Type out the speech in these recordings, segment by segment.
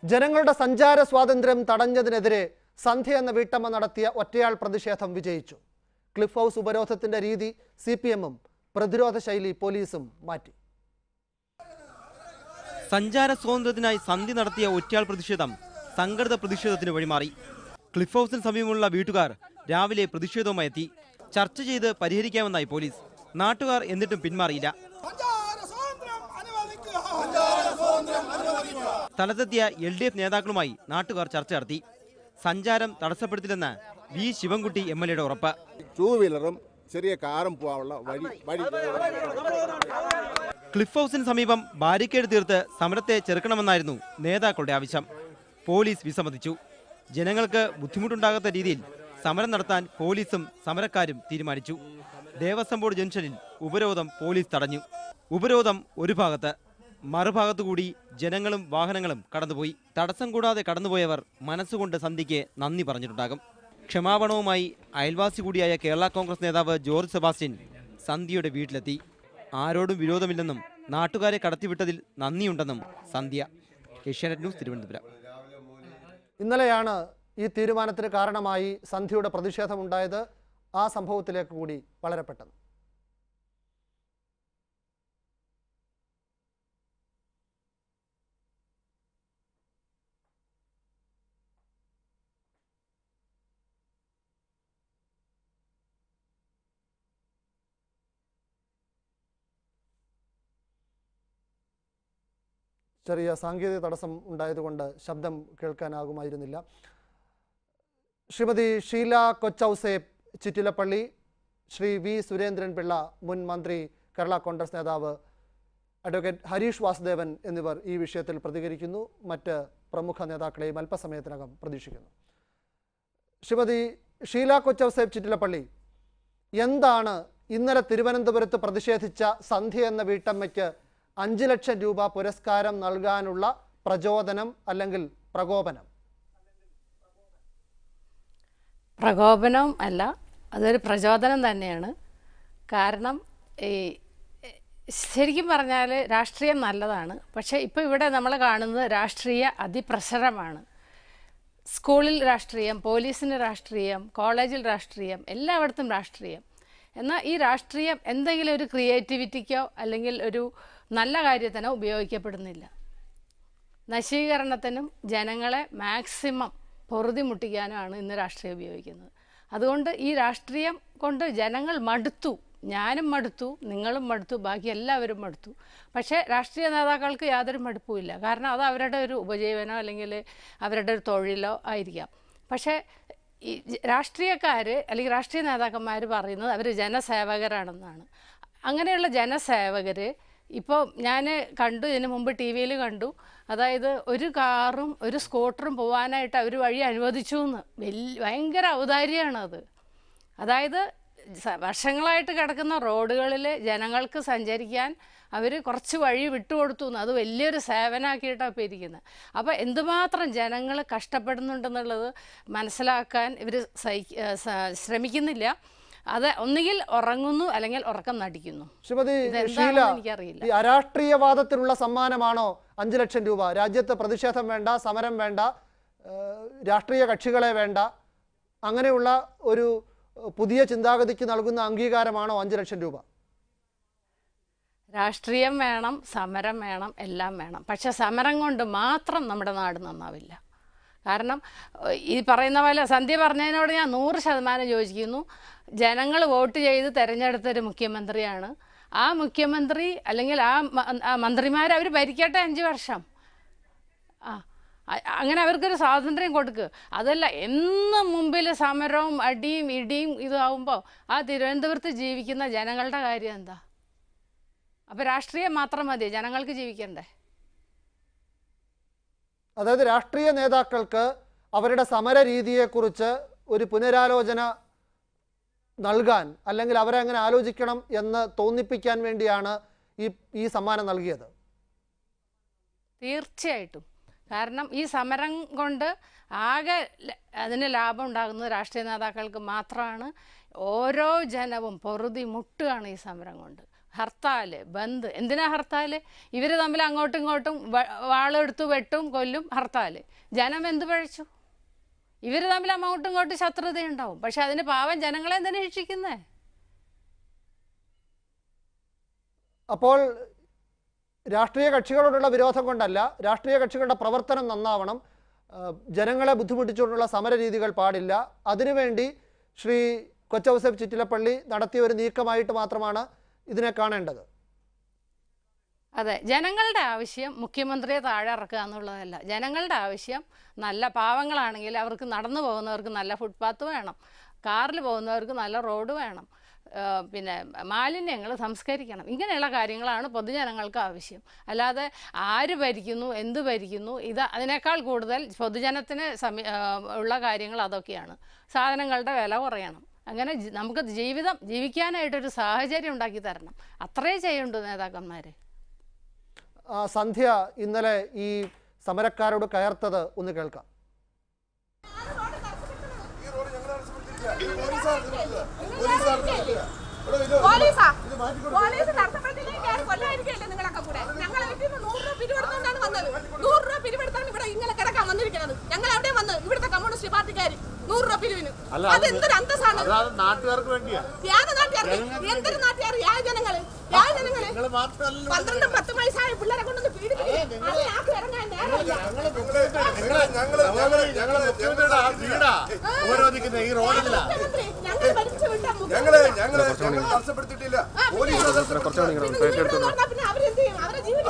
ജനങ്ങളുടെ സഞ്ചാര സ്വാതന്ത്ര്യം തടഞ്ഞതിനെതിരെ സന്ധ്യ എന്ന വീട്ടമ്മ നടത്തിയ ഒറ്റയാൾ പ്രതിഷേധം വിജയിച്ചു ക്ലിഫ് ഹൗസ് ഉപരോധത്തിന്റെ രീതി സി പി എമ്മും പ്രതിരോധ ശൈലി പോലീസും മാറ്റി സഞ്ചാര സ്വാതന്ത്ര്യത്തിനായി സന്ധി നടത്തിയ ഒറ്റയാൾ പ്രതിഷേധം സംഘടിത പ്രതിഷേധത്തിന് വഴിമാറി ക്ലിഫ് ഹൗസിന് സമീപമുള്ള വീട്ടുകാർ രാവിലെ പ്രതിഷേധവുമായി എത്തി ചർച്ച ചെയ്ത് പരിഹരിക്കാമെന്നായി പോലീസ് നാട്ടുകാർ എന്നിട്ടും പിന്മാറിയില്ല സഞ്ചാര സ്വാതന്ത്ര്യം അനുവദിക്കുക സ്ഥലത്തെത്തിയ എൽ ഡി എഫ് നേതാക്കളുമായി നാട്ടുകാർ ചർച്ച നടത്തി സഞ്ചാരം തടസ്സപ്പെടുത്തില്ലെന്ന് വി ശിവൻകുട്ടി എം എൽ എയുടെ ഉറപ്പ് ടൂ വീലറും ചെറിയ കാറും പോകാനുള്ള വഴി വഴി ക്ലിഫ് ഹൗസിന് സമീപം ബാരിക്കേഡ് തീർത്ത് സമരത്തെ ചെറുക്കണമെന്നായിരുന്നു നേതാക്കളുടെ ആവശ്യം പോലീസ് വിസമ്മതിച്ചു ജനങ്ങൾക്ക് ബുദ്ധിമുട്ടുണ്ടാകാത്ത രീതിയിൽ സമരം നടത്താൻ പോലീസും സമരക്കാരും തീരുമാനിച്ചു ദേവസ്വം ബോർഡ് ജംഗ്ഷനിൽ ഉപരോധം പോലീസ് തടഞ്ഞു ഉപരോധം ഒരു ഭാഗത്ത് മറുഭാഗത്തു കൂടി ജനങ്ങളും വാഹനങ്ങളും കടന്നുപോയി തടസ്സം കൂടാതെ കടന്നുപോയവർ മനസ്സുകൊണ്ട് സന്ധിക്ക് നന്ദി പറഞ്ഞിട്ടുണ്ടാകും ക്ഷമാപണവുമായി അയൽവാസി കൂടിയായ കേരള കോൺഗ്രസ് നേതാവ് ജോർജ് സെബാസ്റ്റ്യൻ സന്ധ്യയുടെ വീട്ടിലെത്തി ആരോടും വിരോധമില്ലെന്നും നാട്ടുകാരെ കടത്തിവിട്ടതിൽ നന്ദിയുണ്ടെന്നും സന്ധ്യ ഏഷ്യാനെറ്റ് ന്യൂസ് തിരുവനന്തപുരം ഇന്നലെയാണ് ഈ തീരുമാനത്തിന് കാരണമായി സന്ധ്യയുടെ പ്രതിഷേധമുണ്ടായത് ആ സംഭവത്തിലേക്ക് കൂടി വളരെ പെട്ടെന്ന് ചെറിയ സാങ്കേതിക തടസ്സം ഉണ്ടായതുകൊണ്ട് ശബ്ദം കേൾക്കാനാകുമായിരുന്നില്ല ശ്രീമതി ഷീല കൊച്ചൌസേപ്പ് ചിറ്റിലപ്പള്ളി ശ്രീ വി സുരേന്ദ്രൻ പിള്ള മുൻ മന്ത്രി കേരള കോൺഗ്രസ് നേതാവ് അഡ്വക്കേറ്റ് ഹരീഷ് വാസുദേവൻ എന്നിവർ ഈ വിഷയത്തിൽ പ്രതികരിക്കുന്നു മറ്റ് പ്രമുഖ നേതാക്കളെയും അല്പസമയത്തിനകം പ്രതീക്ഷിക്കുന്നു ശ്രീമതി ഷീല കൊച്ചൌസേപ്പ് ചിറ്റിലപ്പള്ളി എന്താണ് ഇന്നലെ തിരുവനന്തപുരത്ത് പ്രതിഷേധിച്ച സന്ധ്യ എന്ന വീട്ടമ്മയ്ക്ക് അഞ്ച് ലക്ഷം രൂപ പുരസ്കാരം നൽകാനുള്ള പ്രചോദനം അല്ലെങ്കിൽ പ്രകോപനം പ്രകോപനം അല്ല അതൊരു പ്രചോദനം തന്നെയാണ് കാരണം ഈ ശരിക്കും പറഞ്ഞാൽ രാഷ്ട്രീയം നല്ലതാണ് പക്ഷേ ഇപ്പോൾ ഇവിടെ നമ്മൾ കാണുന്നത് രാഷ്ട്രീയ അതിപ്രസരമാണ് സ്കൂളിൽ രാഷ്ട്രീയം പോലീസിന് രാഷ്ട്രീയം കോളേജിൽ രാഷ്ട്രീയം എല്ലായിടത്തും രാഷ്ട്രീയം എന്നാൽ ഈ രാഷ്ട്രീയം എന്തെങ്കിലും ഒരു ക്രിയേറ്റിവിറ്റിക്കോ അല്ലെങ്കിൽ ഒരു നല്ല കാര്യത്തിനോ ഉപയോഗിക്കപ്പെടുന്നില്ല നശീകരണത്തിനും ജനങ്ങളെ മാക്സിമം പൊറുതി മുട്ടിക്കാനുമാണ് ഇന്ന് രാഷ്ട്രീയം ഉപയോഗിക്കുന്നത് അതുകൊണ്ട് ഈ രാഷ്ട്രീയം കൊണ്ട് ജനങ്ങൾ മടുത്തു ഞാനും മടുത്തു നിങ്ങളും മടുത്തു ബാക്കി എല്ലാവരും മടുത്തു പക്ഷേ രാഷ്ട്രീയ നേതാക്കൾക്ക് യാതൊരു മടുപ്പുമില്ല കാരണം അത് അവരുടെ ഒരു ഉപജീവനോ അല്ലെങ്കിൽ അവരുടെ ഒരു തൊഴിലോ ആയിരിക്കാം പക്ഷേ ഈ രാഷ്ട്രീയക്കാർ അല്ലെങ്കിൽ രാഷ്ട്രീയ നേതാക്കന്മാർ പറയുന്നത് അവർ ജനസേവകരാണെന്നാണ് അങ്ങനെയുള്ള ജനസേവകർ ഇപ്പോൾ ഞാൻ കണ്ടു ഇതിനു മുമ്പ് ടി വിയിൽ കണ്ടു അതായത് ഒരു കാറും ഒരു സ്കൂട്ടറും പോകാനായിട്ട് അവർ വഴി അനുവദിച്ചു എന്ന് വലിയ ഭയങ്കര ഔദാര്യമാണത് അതായത് സ- വർഷങ്ങളായിട്ട് കിടക്കുന്ന റോഡുകളിൽ ജനങ്ങൾക്ക് സഞ്ചരിക്കാൻ അവർ കുറച്ച് വഴി വിട്ടുകൊടുത്തു എന്ന് അത് വലിയൊരു സേവനമാക്കിയിട്ടാണ് ഇപ്പോൾ ഇരിക്കുന്നത് അപ്പോൾ എന്തുമാത്രം ജനങ്ങൾ കഷ്ടപ്പെടുന്നുണ്ടെന്നുള്ളത് മനസ്സിലാക്കാൻ ഇവർ സഹി ഏ, സ- ശ്രമിക്കുന്നില്ല അത് ഒന്നുകിൽ ഉറങ്ങുന്നു അല്ലെങ്കിൽ ഉറക്കം നടിക്കുന്നു ശ്രീമതി ഇതെന്താണെന്ന് ഷീല എനിക്കറിയില്ല. ഈ അരാഷ്ട്രീയവാദത്തിനുള്ള സമ്മാനമാണോ അഞ്ച് ലക്ഷം രൂപ രാജ്യത്ത് പ്രതിഷേധം വേണ്ട സമരം വേണ്ട ഏഹ്, രാഷ്ട്രീയ കക്ഷികളെ വേണ്ട അങ്ങനെയുള്ള ഒരു ഏഹ്, പുതിയ ചിന്താഗതിക്ക് നൽകുന്ന അംഗീകാരമാണോ അഞ്ച് ലക്ഷം രൂപ രാഷ്ട്രീയം വേണം സമരം വേണം എല്ലാം വേണം പക്ഷെ സമരം കൊണ്ട് മാത്രം നമ്മുടെ നാട് നന്നാവില്ല കാരണം ഏഹ്, ഈ പറയുന്ന പോലെ സന്ധ്യ പറഞ്ഞതിനോട് ഞാൻ നൂറ് ശതമാനം യോജിക്കുന്നു ജനങ്ങൾ വോട്ട് ചെയ്ത് തിരഞ്ഞെടുത്തൊരു മുഖ്യമന്ത്രിയാണ് ആ മുഖ്യമന്ത്രി അല്ലെങ്കിൽ ആ മ- ആ മന്ത്രിമാർ അവർ ഭരിക്കട്ടെ അഞ്ച് വർഷം ആ അ- അങ്ങനെ അവർക്കൊരു സ്വാതന്ത്ര്യം കൊടുക്കുക അതല്ല എന്നും മുമ്പിൽ സമരവും അടിയും ഇടിയും ഇതാവുമ്പോൾ ആ തിരുവനന്തപുരത്ത് ജീവിക്കുന്ന ജനങ്ങളുടെ കാര്യം എന്താ അപ്പോൾ രാഷ്ട്രീയം മാത്രം മതി ജനങ്ങൾക്ക് ജീവിക്കണ്ടേ അതായത് രാഷ്ട്രീയ നേതാക്കൾക്ക് അവരുടെ സമര രീതിയെക്കുറിച്ച് ഒരു പുനരാലോചന നൽകാൻ അല്ലെങ്കിൽ അവരെ അങ്ങനെ ആലോചിക്കണം എന്ന് തോന്നിപ്പിക്കാൻ വേണ്ടിയാണ് ഈ ഈ സമ്മാനം നൽകിയത് തീർച്ചയായിട്ടും കാരണം ഈ സമരം കൊണ്ട് ആകെ ല- അതിന് ലാഭം ഉണ്ടാകുന്നത് രാഷ്ട്രീയ നേതാക്കൾക്ക് മാത്രമാണ് ഓരോ ജനവും പൊറുതി മുട്ടുകയാണ് ഈ സമരം കൊണ്ട് ഹർത്താൽ ബന്ദ് എന്തിനാ ഹർത്താൽ ഇവർ തമ്മിൽ അങ്ങോട്ടും ഇങ്ങോട്ടും വ- വാളെടുത്ത് വെട്ടും കൊല്ലും ഹർത്താൽ ജനം എന്ത് പഴച്ചു ഇവർ തമ്മിൽ അങ്ങോട്ടും ഇങ്ങോട്ടും ശത്രുതയുണ്ടാവും പക്ഷെ അതിന് പാവം ജനങ്ങളെ എന്തിനാ ശിക്ഷിക്കുന്നേ അപ്പോൾ രാഷ്ട്രീയ കക്ഷികളോടുള്ള വിരോധം കൊണ്ടല്ല രാഷ്ട്രീയ കക്ഷികളുടെ പ്രവർത്തനം നന്നാവണം ആ, ജനങ്ങളെ ബുദ്ധിമുട്ടിച്ചുകൊണ്ടുള്ള സമര രീതികൾ പാടില്ല അതിനുവേണ്ടി ശ്രീ കൊച്ചൗസഫ് ചിറ്റിലപ്പള്ളി നടത്തിയ ഒരു നീക്കമായിട്ട് മാത്രമാണ് ഇതിനെ കാണേണ്ടത് അതെ ജനങ്ങളുടെ ആവശ്യം മുഖ്യമന്ത്രിയെ താഴെ ഇറക്കുക എന്നുള്ളതല്ല ജനങ്ങളുടെ ആവശ്യം നല്ല പാവങ്ങളാണെങ്കിൽ അവർക്ക് നടന്നു പോകുന്നവർക്ക് നല്ല ഫുട്പാത്ത് വേണം കാറിൽ പോകുന്നവർക്ക് നല്ല റോഡ് വേണം ആ, പിന്നെ മാലിന്യങ്ങൾ സംസ്കരിക്കണം ഇങ്ങനെയുള്ള കാര്യങ്ങളാണ് പൊതുജനങ്ങൾക്ക് ആവശ്യം അല്ലാതെ ആര് ഭരിക്കുന്നു എന്ത് ഭരിക്കുന്നു ഇത് അതിനേക്കാൾ കൂടുതൽ പൊതുജനത്തിന് സമി ആ, ഉള്ള കാര്യങ്ങൾ അതൊക്കെയാണ് സാധനങ്ങളുടെ വില കുറയണം അങ്ങനെ ജി- നമുക്ക് ജീവിതം ജീവിക്കാനായിട്ടൊരു സാഹചര്യം ഉണ്ടാക്കി തരണം അത്രേ ചെയ്യുള്ളൂ നേതാക്കന്മാർ ആ, സന്ധ്യ ഇന്നലെ ഈ സമരക്കാരോട് കയർത്തത് ഒന്ന് കേൾക്കാം പോലീസാ പോലീസ് തടസ്സപ്പെടുത്തിയില്ലെങ്കിൽ ഞാൻ കൊല്ലായിരിക്കില്ല നിങ്ങളൊക്കെ കൂടെ ഞങ്ങളെ വീട്ടിൽ നിന്ന് നൂറ് രൂപ പിരിവെടുത്തോണ്ടാണ് വന്നത് നൂറ് രൂപ പിരിവെടുത്താണ് ഇവിടെ ഇങ്ങനെ കിടക്കാൻ വന്നിരിക്കുന്നത് ഞങ്ങൾ എവിടെ വന്ന് ഇവിടുത്തെ കമ്മ്യൂണിസ്റ്റ് പാർട്ടിക്കാർ നൂറ് രൂപ പിരിവിന് അതെന്തൊരു അന്തസ്സാണ് അതായത് നാട്ടുകാർക്ക് വേണ്ടിയാ യാത് നാട്ടുകാർക്ക് എന്തൊരു നാട്ടുകാർ യാ ജനങ്ങള് യാ ജനങ്ങള് നിങ്ങൾ മാത്രമല്ല പന്ത്രണ്ടും പത്ത് വയസ്സായ പിള്ളേരെ കൊണ്ടൊന്ന് പീഡിപ്പിക്കും അതിനാക്ക് ഇറങ്ങാൻ നേരമില്ല ഞങ്ങളെ മുഖ്യമന്ത്രിയുടെ ആ വീടാ ഉപരോധിക്കുന്ന ഈ റോഡില്ല മുഖ്യമന്ത്രി ഞങ്ങൾ ഭരിച്ചു വിട്ട ഞങ്ങള് മുഖ്യമന്ത്രി ഞങ്ങള് ഞങ്ങൾ തടസ്സപ്പെടുത്തിയിട്ടില്ല ആ, പിന്നെ പിന്നെ ഇവിടെ നടന്നാ പിന്നെ അവരെന്ത് ചെയ്യും അവരെ ജീവിതം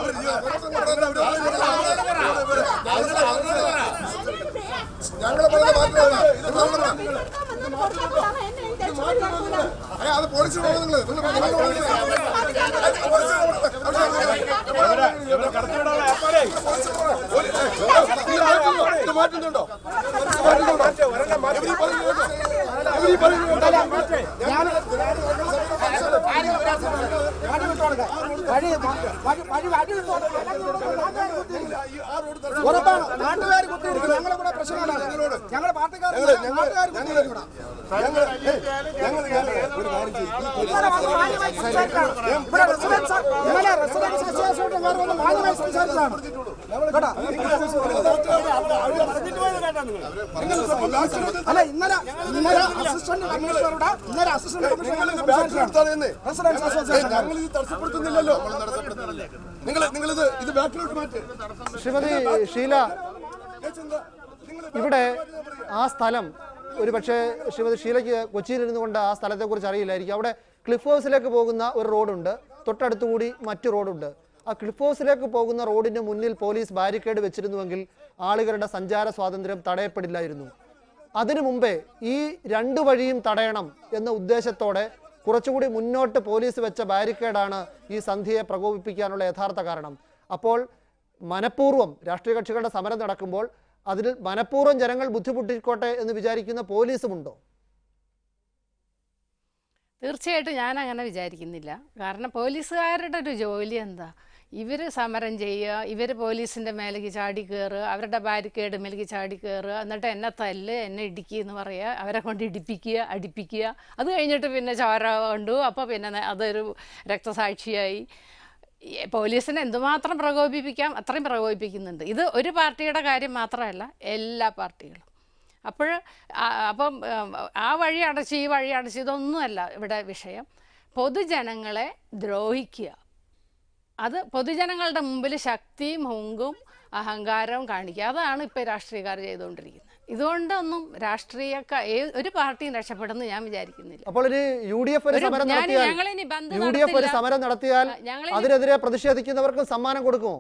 ഞങ്ങളെ പറയുന്ന മാത്രമല്ല ഇത് നമ്മളാ. മാറ്റം അയ്യ, അത് പോലീസിന് പോകാം നിങ്ങള് നിങ്ങൾ ഇത് മാറ്റുന്നുണ്ടോ ഇവരീ പറയുന്നത് ഇവരീ പറയുന്നത് ഉറപ്പാണ് നാട്ടുകാർ കുത്തിയിരിക്കും ഞങ്ങളെ കൂടെ പ്രശ്നമാണ് ഞങ്ങളുടെ പാർട്ടിക്കാർ നാട്ടുകാർ കുത്തിയിരിക്കണം ഇവിടെ റെസിഡൻസ് ഇന്നലെ റെസിഡൻസ് അസോസിയേഷൻ വേറെ വന്ന് മാന്യമായി സംസാരിച്ചതാണ് കേട്ടോ അല്ല ഇന്നലെ ഇന്നലെ അസിസ്റ്റന്റ് കമ്മീഷണറുടെ ഇന്നലെ അസിസ്റ്റന്റ് കമ്മീഷണർ സംസാരിച്ചതാണ് റെസിഡൻസ് അസോസിയേഷൻ ഞങ്ങൾ ഇത് തടസ്സപ്പെടുത്തുന്നില്ലല്ലോ നിങ്ങൾ നിങ്ങൾ ഇത് ഇത് ബാക്കിലോട്ട് മാറ്റ് ശ്രീമതി ഷീല ഇവിടെ ആ സ്ഥലം ഒരു പക്ഷേ ശ്രീമതി ഷീലയ്ക്ക് കൊച്ചിയിലിരുന്നു കൊണ്ട് ആ സ്ഥലത്തെക്കുറിച്ച് അറിയില്ലായിരിക്കും അവിടെ ക്ലിഫ് ഹൗസിലേക്ക് പോകുന്ന ഒരു റോഡുണ്ട് തൊട്ടടുത്തുകൂടി മറ്റു റോഡുണ്ട് ആ ക്ലിഫ് ഹൗസിലേക്ക് പോകുന്ന റോഡിന് മുന്നിൽ പോലീസ് ബാരിക്കേഡ് വെച്ചിരുന്നുവെങ്കിൽ ആളുകളുടെ സഞ്ചാര സ്വാതന്ത്ര്യം തടയപ്പെടില്ലായിരുന്നു അതിനു മുമ്പേ ഈ രണ്ട് വഴിയും തടയണം എന്ന ഉദ്ദേശത്തോടെ കുറച്ചുകൂടി മുന്നോട്ട് പോലീസ് വെച്ച ബാരിക്കേഡാണ് ഈ സന്ധ്യയെ പ്രകോപിപ്പിക്കാനുള്ള യഥാർത്ഥ കാരണം അപ്പോൾ മനഃപൂർവ്വം രാഷ്ട്രീയ കക്ഷികളുടെ സമരം നടക്കുമ്പോൾ അതിൽ മനഃപൂർവ്വം ജനങ്ങൾ ബുദ്ധിമുട്ടിക്കോട്ടെ എന്ന് വിചാരിക്കുന്ന പോലീസുമുണ്ടോ തീർച്ചയായിട്ടും ഞാൻ അങ്ങനെ വിചാരിക്കുന്നില്ല കാരണം പോലീസുകാരുടെ ഒരു ജോലി എന്താ ഇവർ സമരം ചെയ്യുക ഇവർ പോലീസിൻ്റെ മേലേക്ക് ചാടി കയറുക അവരുടെ ബാരിക്കേഡ് മേലേക്ക് ചാടി കയറുക എന്നിട്ട് എന്നെ തല്ല് എന്നെ ഇടിക്കുക എന്ന് പറയുക അവരെ കൊണ്ട് ഇടിപ്പിക്കുക അടിപ്പിക്കുക അത് കഴിഞ്ഞിട്ട് പിന്നെ ചോര കണ്ടു അപ്പോൾ പിന്നെ ന- അതൊരു രക്തസാക്ഷിയായി ഈ പോലീസിനെ എന്തുമാത്രം പ്രകോപിപ്പിക്കാം അത്രയും പ്രകോപിപ്പിക്കുന്നുണ്ട് ഇത് ഒരു പാർട്ടിയുടെ കാര്യം മാത്രമല്ല എല്ലാ പാർട്ടികളും അപ്പോൾ അപ്പം ഉം, ആ വഴി അടച്ച് ഈ വഴി അടച്ച് ഇതൊന്നുമല്ല ഇവിടെ വിഷയം പൊതുജനങ്ങളെ ദ്രോഹിക്കുക അത് പൊതുജനങ്ങളുടെ മുമ്പിൽ ശക്തിയും ഹുങ്കും അഹങ്കാരവും കാണിക്കുക അതാണ് ഇപ്പോൾ രാഷ്ട്രീയക്കാർ ചെയ്തുകൊണ്ടിരിക്കുന്നത് ഇതുകൊണ്ടൊന്നും രാഷ്ട്രീയക്കാർ ഒരു പാർട്ടിയും രക്ഷപ്പെടുമെന്ന് ഞാൻ വിചാരിക്കുന്നില്ല അപ്പോൾ ഇനി യു ഡി എഫ് ഒരു ഒരു- സമരം ഞാൻ- നടത്തിയാൽ ഞങ്ങളിനി ബന്ദ് യു ഡി എഫ് ഒരു നടത്തില്ല. സമരം നടത്തിയാൽ ഞങ്ങളിനി- അതിനെതിരെ പ്രതിഷേധിക്കുന്നവർക്ക് സമ്മാനം കൊടുക്കുമോ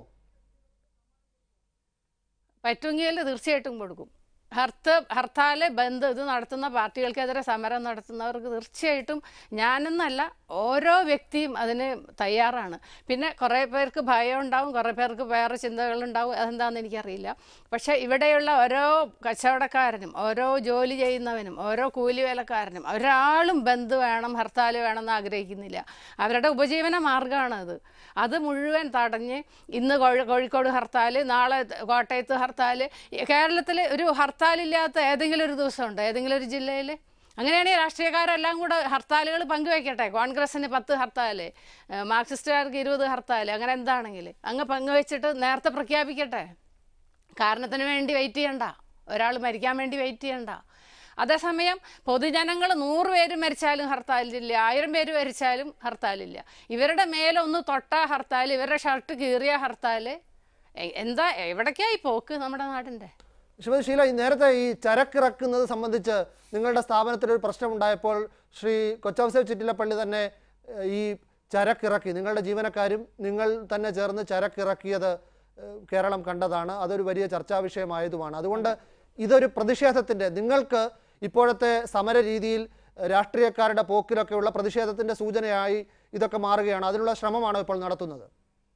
പറ്റുമെങ്കിൽ തീർച്ചയായിട്ടും കൊടുക്കും ഹർത്ത് ഹർത്താല് ബന്ദ് ഇത് നടത്തുന്ന പാർട്ടികൾക്കെതിരെ സമരം നടത്തുന്നവർക്ക് തീർച്ചയായിട്ടും ഞാനെന്നല്ല ഓരോ വ്യക്തിയും അതിന് തയ്യാറാണ് പിന്നെ കുറേ പേർക്ക് ഭയം ഉണ്ടാവും കുറേ പേർക്ക് വേറെ ചിന്തകളുണ്ടാവും അതെന്താണെന്ന് എനിക്കറിയില്ല പക്ഷേ ഇവിടെയുള്ള ഓരോ കച്ചവടക്കാരനും ഓരോ ജോലി ചെയ്യുന്നവനും ഓരോ കൂലി വേലക്കാരനും ഒരാളും ബന്ദ് വേണം ഹർത്താൽ വേണമെന്ന് ആഗ്രഹിക്കുന്നില്ല അവരുടെ ഉപജീവന മാർഗ്ഗമാണ് അത് അത് മുഴുവൻ തടഞ്ഞ് ഇന്ന് കോഴി കോഴിക്കോട് ഹർത്താൽ നാളെ കോട്ടയത്ത് ഹർത്താൽ കേരളത്തിൽ ഒരു ഹർത്താലില്ലാത്ത ഏതെങ്കിലും ഒരു ദിവസമുണ്ടോ ഏതെങ്കിലും ഒരു ജില്ലയിൽ അങ്ങനെയാണെങ്കിൽ രാഷ്ട്രീയക്കാരെല്ലാം കൂടെ ഹർത്താലുകൾ പങ്കുവെക്കട്ടെ കോൺഗ്രസിന് പത്ത് ഹർത്താൽ ഏഹ് മാർക്സിസ്റ്റുകാർക്ക് ഇരുപത് ഹർത്താൽ അങ്ങനെ എന്താണെങ്കിൽ അങ്ങ് പങ്കുവെച്ചിട്ട് നേരത്തെ പ്രഖ്യാപിക്കട്ടെ കാരണത്തിന് വേണ്ടി വെയിറ്റ് ചെയ്യണ്ട ഒരാൾ മരിക്കാൻ വേണ്ടി വെയിറ്റ് ചെയ്യണ്ട അതേസമയം പൊതുജനങ്ങൾ നൂറ് പേര് മരിച്ചാലും ഹർത്താലില്ല ആയിരം പേര് മരിച്ചാലും ഹർത്താലില്ല ഇവരുടെ മേലൊന്ന് തൊട്ടാ ഹർത്താൽ ഇവരുടെ ഷർട്ട് കീറിയ ഹർത്താൽ എ- എന്താ എവിടേക്കായി പോക്ക് നമ്മുടെ നാടിൻ്റെ ശ്രീമതി ഷീല ഈ നേരത്തെ ഈ ചരക്കിറക്കുന്നത് സംബന്ധിച്ച് നിങ്ങളുടെ സ്ഥാപനത്തിൽ ഒരു പ്രശ്നമുണ്ടായപ്പോൾ ശ്രീ കൊച്ചൗസേബ് ചിറ്റിലപ്പള്ളി തന്നെ ഏഹ്, ഈ ചരക്കിറക്കി നിങ്ങളുടെ ജീവനക്കാരും നിങ്ങൾ തന്നെ ചേർന്ന് ചരക്കിറക്കിയത് ഏഹ്, കേരളം കണ്ടതാണ് അതൊരു വലിയ ചർച്ചാ വിഷയമായതുമാണ് അതുകൊണ്ട് ഇതൊരു പ്രതിഷേധത്തിൻ്റെ നിങ്ങൾക്ക് ഇപ്പോഴത്തെ സമര രീതിയിൽ ഏഹ്, രാഷ്ട്രീയക്കാരുടെ പോക്കിലൊക്കെയുള്ള പ്രതിഷേധത്തിൻ്റെ സൂചനയായി ഇതൊക്കെ മാറുകയാണ് അതിനുള്ള ശ്രമമാണോ ഇപ്പോൾ നടത്തുന്നത്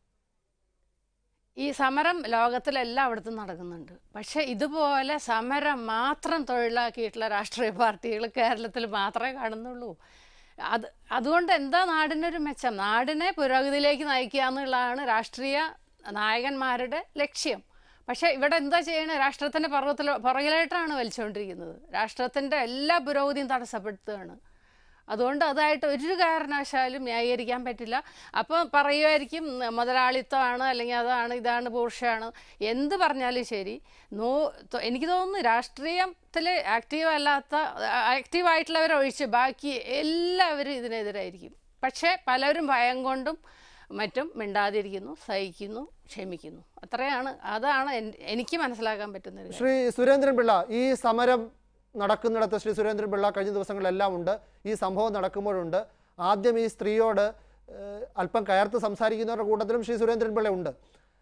ഈ സമരം ലോകത്തിലെല്ലായിടത്തും നടക്കുന്നുണ്ട് പക്ഷേ ഇതുപോലെ സമരം മാത്രം തൊഴിലാക്കിയിട്ടുള്ള രാഷ്ട്രീയ പാർട്ടികൾ കേരളത്തിൽ മാത്രമേ കാണുന്നുള്ളൂ അത് അതുകൊണ്ട് എന്താ നാടിനൊരു മെച്ചം നാടിനെ പുരോഗതിയിലേക്ക് നയിക്കുക എന്നുള്ളതാണ് രാഷ്ട്രീയ നായകന്മാരുടെ ലക്ഷ്യം പക്ഷേ ഇവിടെ എന്താ ചെയ്യണത് രാഷ്ട്രത്തിൻ്റെ പുറകിൽ പുറകിലായിട്ടാണ് വലിച്ചുകൊണ്ടിരിക്കുന്നത് രാഷ്ട്രത്തിൻ്റെ എല്ലാ പുരോഗതിയും തടസ്സപ്പെടുത്തുകയാണ് അതുകൊണ്ട് അതായിട്ട് ഒരു കാരണവശാലും ന്യായീകരിക്കാൻ പറ്റില്ല അപ്പോൾ പറയുമായിരിക്കും മുതലാളിത്തമാണ് അല്ലെങ്കിൽ അതാണ് ഇതാണ് പൂർഷയാണ് എന്ത് പറഞ്ഞാലും ശരി നോ തൊ- എനിക്ക് തോന്നുന്നു രാഷ്ട്രീയത്തിൽ ആക്റ്റീവ് അല്ലാത്ത ആക്റ്റീവായിട്ടുള്ളവരെ ഒഴിച്ച് ബാക്കി എല്ലാവരും ഇതിനെതിരായിരിക്കും പക്ഷേ പലരും ഭയം കൊണ്ടും മറ്റും മിണ്ടാതിരിക്കുന്നു സഹിക്കുന്നു ക്ഷമിക്കുന്നു അത്രയാണ് അതാണ് എൻ- എനിക്ക് മനസ്സിലാക്കാൻ പറ്റുന്ന ഒരു കാര്യം. ശ്രീ സുരേന്ദ്രൻ പിള്ള ഈ സമരം നടക്കുന്നിടത്ത് ശ്രീ സുരേന്ദ്രൻ പിള്ള കഴിഞ്ഞ ദിവസങ്ങളിലെല്ലാം ഉണ്ട് ഈ സംഭവം നടക്കുമ്പോഴുണ്ട് ആദ്യം ഈ സ്ത്രീയോട് ഏഹ്, അല്പം കയർത്ത് സംസാരിക്കുന്നവരുടെ കൂട്ടത്തിലും ശ്രീ സുരേന്ദ്രൻ പിള്ള ഉണ്ട്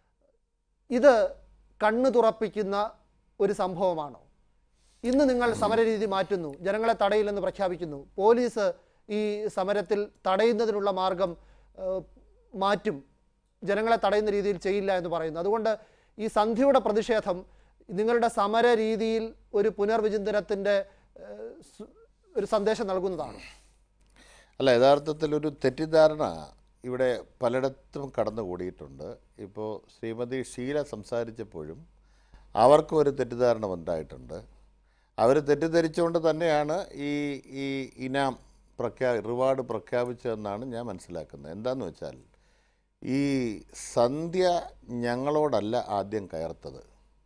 ഇത് കണ്ണു തുറപ്പിക്കുന്ന ഒരു സംഭവമാണോ ഇന്ന് നിങ്ങൾ സമരരീതി മാറ്റുന്നു ജനങ്ങളെ തടയില്ലെന്ന് പ്രഖ്യാപിക്കുന്നു പോലീസ് ഈ സമരത്തിൽ തടയുന്നതിനുള്ള മാർഗം ഏഹ്, മാറ്റും ജനങ്ങളെ തടയുന്ന രീതിയിൽ ചെയ്യില്ല എന്ന് പറയുന്നു അതുകൊണ്ട് ഈ സന്ധ്യയുടെ പ്രതിഷേധം നിങ്ങളുടെ സമര രീതിയിൽ ഒരു പുനർവിചിന്തനത്തിൻ്റെ ഏഹ്, സു- ഒരു സന്ദേശം നൽകുന്നതാണ് അല്ല യഥാർത്ഥത്തിൽ ഒരു തെറ്റിദ്ധാരണ ഇവിടെ പലയിടത്തും കടന്നുകൂടിയിട്ടുണ്ട് ഇപ്പോൾ ശ്രീമതി ഷീല സംസാരിച്ചപ്പോഴും അവർക്കും ഒരു തെറ്റിദ്ധാരണ ഉണ്ടായിട്ടുണ്ട് അവർ തെറ്റിദ്ധരിച്ചുകൊണ്ട് തന്നെയാണ് ഈ ഈ ഇനാം പ്രഖ്യാ റിവാർഡ് പ്രഖ്യാപിച്ചതെന്നാണ് ഞാൻ മനസ്സിലാക്കുന്നത് എന്താണെന്ന് വെച്ചാൽ ഈ സന്ധ്യ ഞങ്ങളോടല്ല ആദ്യം കയർത്തത്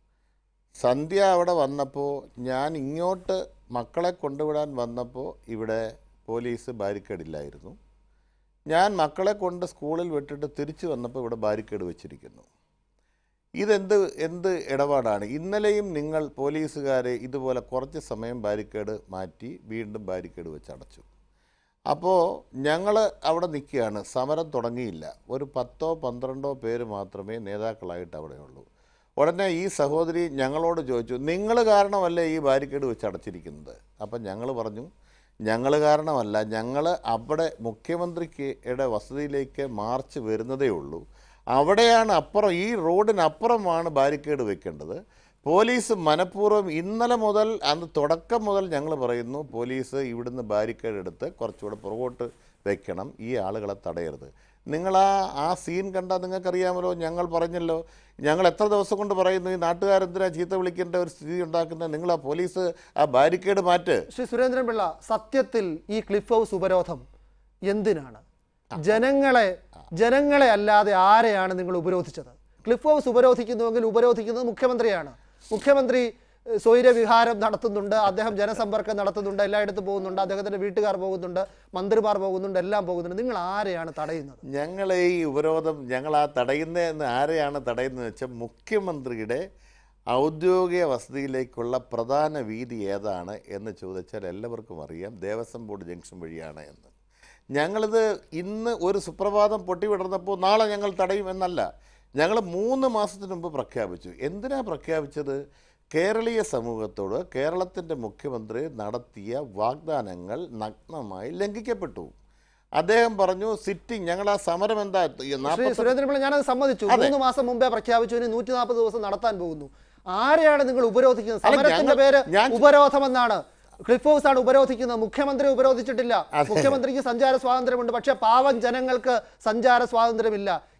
സന്ധ്യ അവിടെ വന്നപ്പോൾ ഞാൻ ഇങ്ങോട്ട് മക്കളെ കൊണ്ടുവിടാൻ വന്നപ്പോൾ ഇവിടെ പോലീസ് ബാരിക്കേഡില്ലായിരുന്നു ഞാൻ മക്കളെ കൊണ്ട് സ്കൂളിൽ വിട്ടിട്ട് തിരിച്ചു വന്നപ്പോൾ ഇവിടെ ബാരിക്കേഡ് വെച്ചിരിക്കുന്നു ഇതെന്ത് എന്ത് ഇടപാടാണ് ഇന്നലെയും നിങ്ങൾ പോലീസുകാരെ ഇതുപോലെ കുറച്ച് സമയം ബാരിക്കേഡ് മാറ്റി വീണ്ടും ബാരിക്കേഡ് വെച്ച് അടച്ചു അപ്പോൾ ഞങ്ങൾ അവിടെ നിൽക്കുകയാണ് സമരം തുടങ്ങിയില്ല ഒരു പത്തോ പന്ത്രണ്ടോ പേര് മാത്രമേ നേതാക്കളായിട്ട് അവിടെയുള്ളൂ ഉടനെ ഈ സഹോദരി ഞങ്ങളോട് ചോദിച്ചു നിങ്ങൾ കാരണമല്ലേ ഈ ബാരിക്കേഡ് വെച്ച് അടച്ചിരിക്കുന്നത് അപ്പം ഞങ്ങൾ പറഞ്ഞു ഞങ്ങൾ കാരണമല്ല ഞങ്ങൾ അവിടെ മുഖ്യമന്ത്രിയുടെ വസതിയിലേക്ക് മാർച്ച് വരുന്നതേ ഉള്ളൂ അവിടെയാണ് അപ്പുറം ഈ റോഡിനപ്പുറമാണ് ബാരിക്കേഡ് വെക്കേണ്ടത് പോലീസ് മനഃപൂർവ്വം ഇന്നലെ മുതൽ അന്ന് തുടക്കം മുതൽ ഞങ്ങൾ പറയുന്നു പോലീസ് ഇവിടുന്ന് ബാരിക്കേഡ് എടുത്ത് കുറച്ചുകൂടെ പുറകോട്ട് വെക്കണം ഈ ആളുകളെ തടയരുത് നിങ്ങൾ ആ ആ സീൻ കണ്ടാൽ നിങ്ങൾക്കറിയാമല്ലോ ഞങ്ങൾ പറഞ്ഞല്ലോ ഞങ്ങൾ എത്ര ദിവസം കൊണ്ട് പറയുന്നു ഈ നാട്ടുകാരെന്തിനാ ചീത്ത വിളിക്കേണ്ട ഒരു സ്ഥിതി ഉണ്ടാക്കുന്നത് നിങ്ങൾ ആ പോലീസ് ആ ബാരിക്കേഡ് മാറ്റ് ശ്രീ സുരേന്ദ്രൻ പിള്ള സത്യത്തിൽ ഈ ക്ലിഫ് ഹൗസ് ഉപരോധം എന്തിനാണ് ജനങ്ങളെ ജനങ്ങളെ അല്ലാതെ ആരെയാണ് നിങ്ങൾ ഉപരോധിച്ചത് ക്ലിഫ് ഹൗസ് ഉപരോധിക്കുന്നുവെങ്കിൽ ഉപരോധിക്കുന്നത് മുഖ്യമന്ത്രിയാണ് മുഖ്യമന്ത്രി ഏഹ്, സ്വൈരവിഹാരം നടത്തുന്നുണ്ട് അദ്ദേഹം ജനസമ്പർക്കം നടത്തുന്നുണ്ട് എല്ലായിടത്തും പോകുന്നുണ്ട് അദ്ദേഹത്തിൻ്റെ വീട്ടുകാർ പോകുന്നുണ്ട് മന്ത്രിമാർ പോകുന്നുണ്ട് എല്ലാം പോകുന്നുണ്ട് നിങ്ങൾ ആരെയാണ് തടയുന്നത് ഞങ്ങൾ ഈ ഉപരോധം ഞങ്ങൾ ആ തടയുന്നതെന്ന് ആരെയാണ് തടയുന്നതെന്ന് വെച്ചാൽ മുഖ്യമന്ത്രിയുടെ ഔദ്യോഗിക വസതിയിലേക്കുള്ള പ്രധാന വീതി ഏതാണ് എന്ന് ചോദിച്ചാൽ എല്ലാവർക്കും അറിയാം ദേവസ്വം ബോർഡ് ജംഗ്ഷൻ വഴിയാണ് എന്ന് ഞങ്ങളിത് ഇന്ന് ഒരു സുപ്രഭാതം പൊട്ടിവിടർന്നപ്പോൾ നാളെ ഞങ്ങൾ തടയും എന്നല്ല ഞങ്ങൾ മൂന്ന് മാസത്തിന് മുമ്പ് പ്രഖ്യാപിച്ചു എന്തിനാ പ്രഖ്യാപിച്ചത് കേരളീയ സമൂഹത്തോട് കേരളത്തിൻ്റെ മുഖ്യമന്ത്രി നടത്തിയ വാഗ്ദാനങ്ങൾ നഗ്നമായി ലംഘിക്കപ്പെട്ടു അദ്ദേഹം പറഞ്ഞു സിറ്റിംഗ് ഞങ്ങൾ ആ സമരം എന്താ ഈ ശ്രീ നാൽപ്പത്തി സുരേന്ദ്രൻ പിള്ള ഞാനത് സമ്മതിച്ചു അതെ. മൂന്ന് മാസം മുമ്പേ പ്രഖ്യാപിച്ചു ഇനി നൂറ്റി നാൽപ്പത് ദിവസം നടത്താൻ പോകുന്നു ആരെയാണ് നിങ്ങൾ ഉപരോധിക്കുന്നത് അല്ല, സമരത്തിന്റെ ഞങ്ങൾ- പേര് ഞാൻ- ഉപരോധമെന്നാണ് ക്ലിഫ് ഹൗസ് ആണ് ഉപരോധിക്കുന്നത് മുഖ്യമന്ത്രി ഉപരോധിച്ചിട്ടില്ല മുഖ്യമന്ത്രിക്ക് സഞ്ചാര സ്വാതന്ത്ര്യമുണ്ട് പക്ഷേ പാവം ജനങ്ങൾക്ക് സഞ്ചാര സ്വാതന്ത്ര്യമില്ല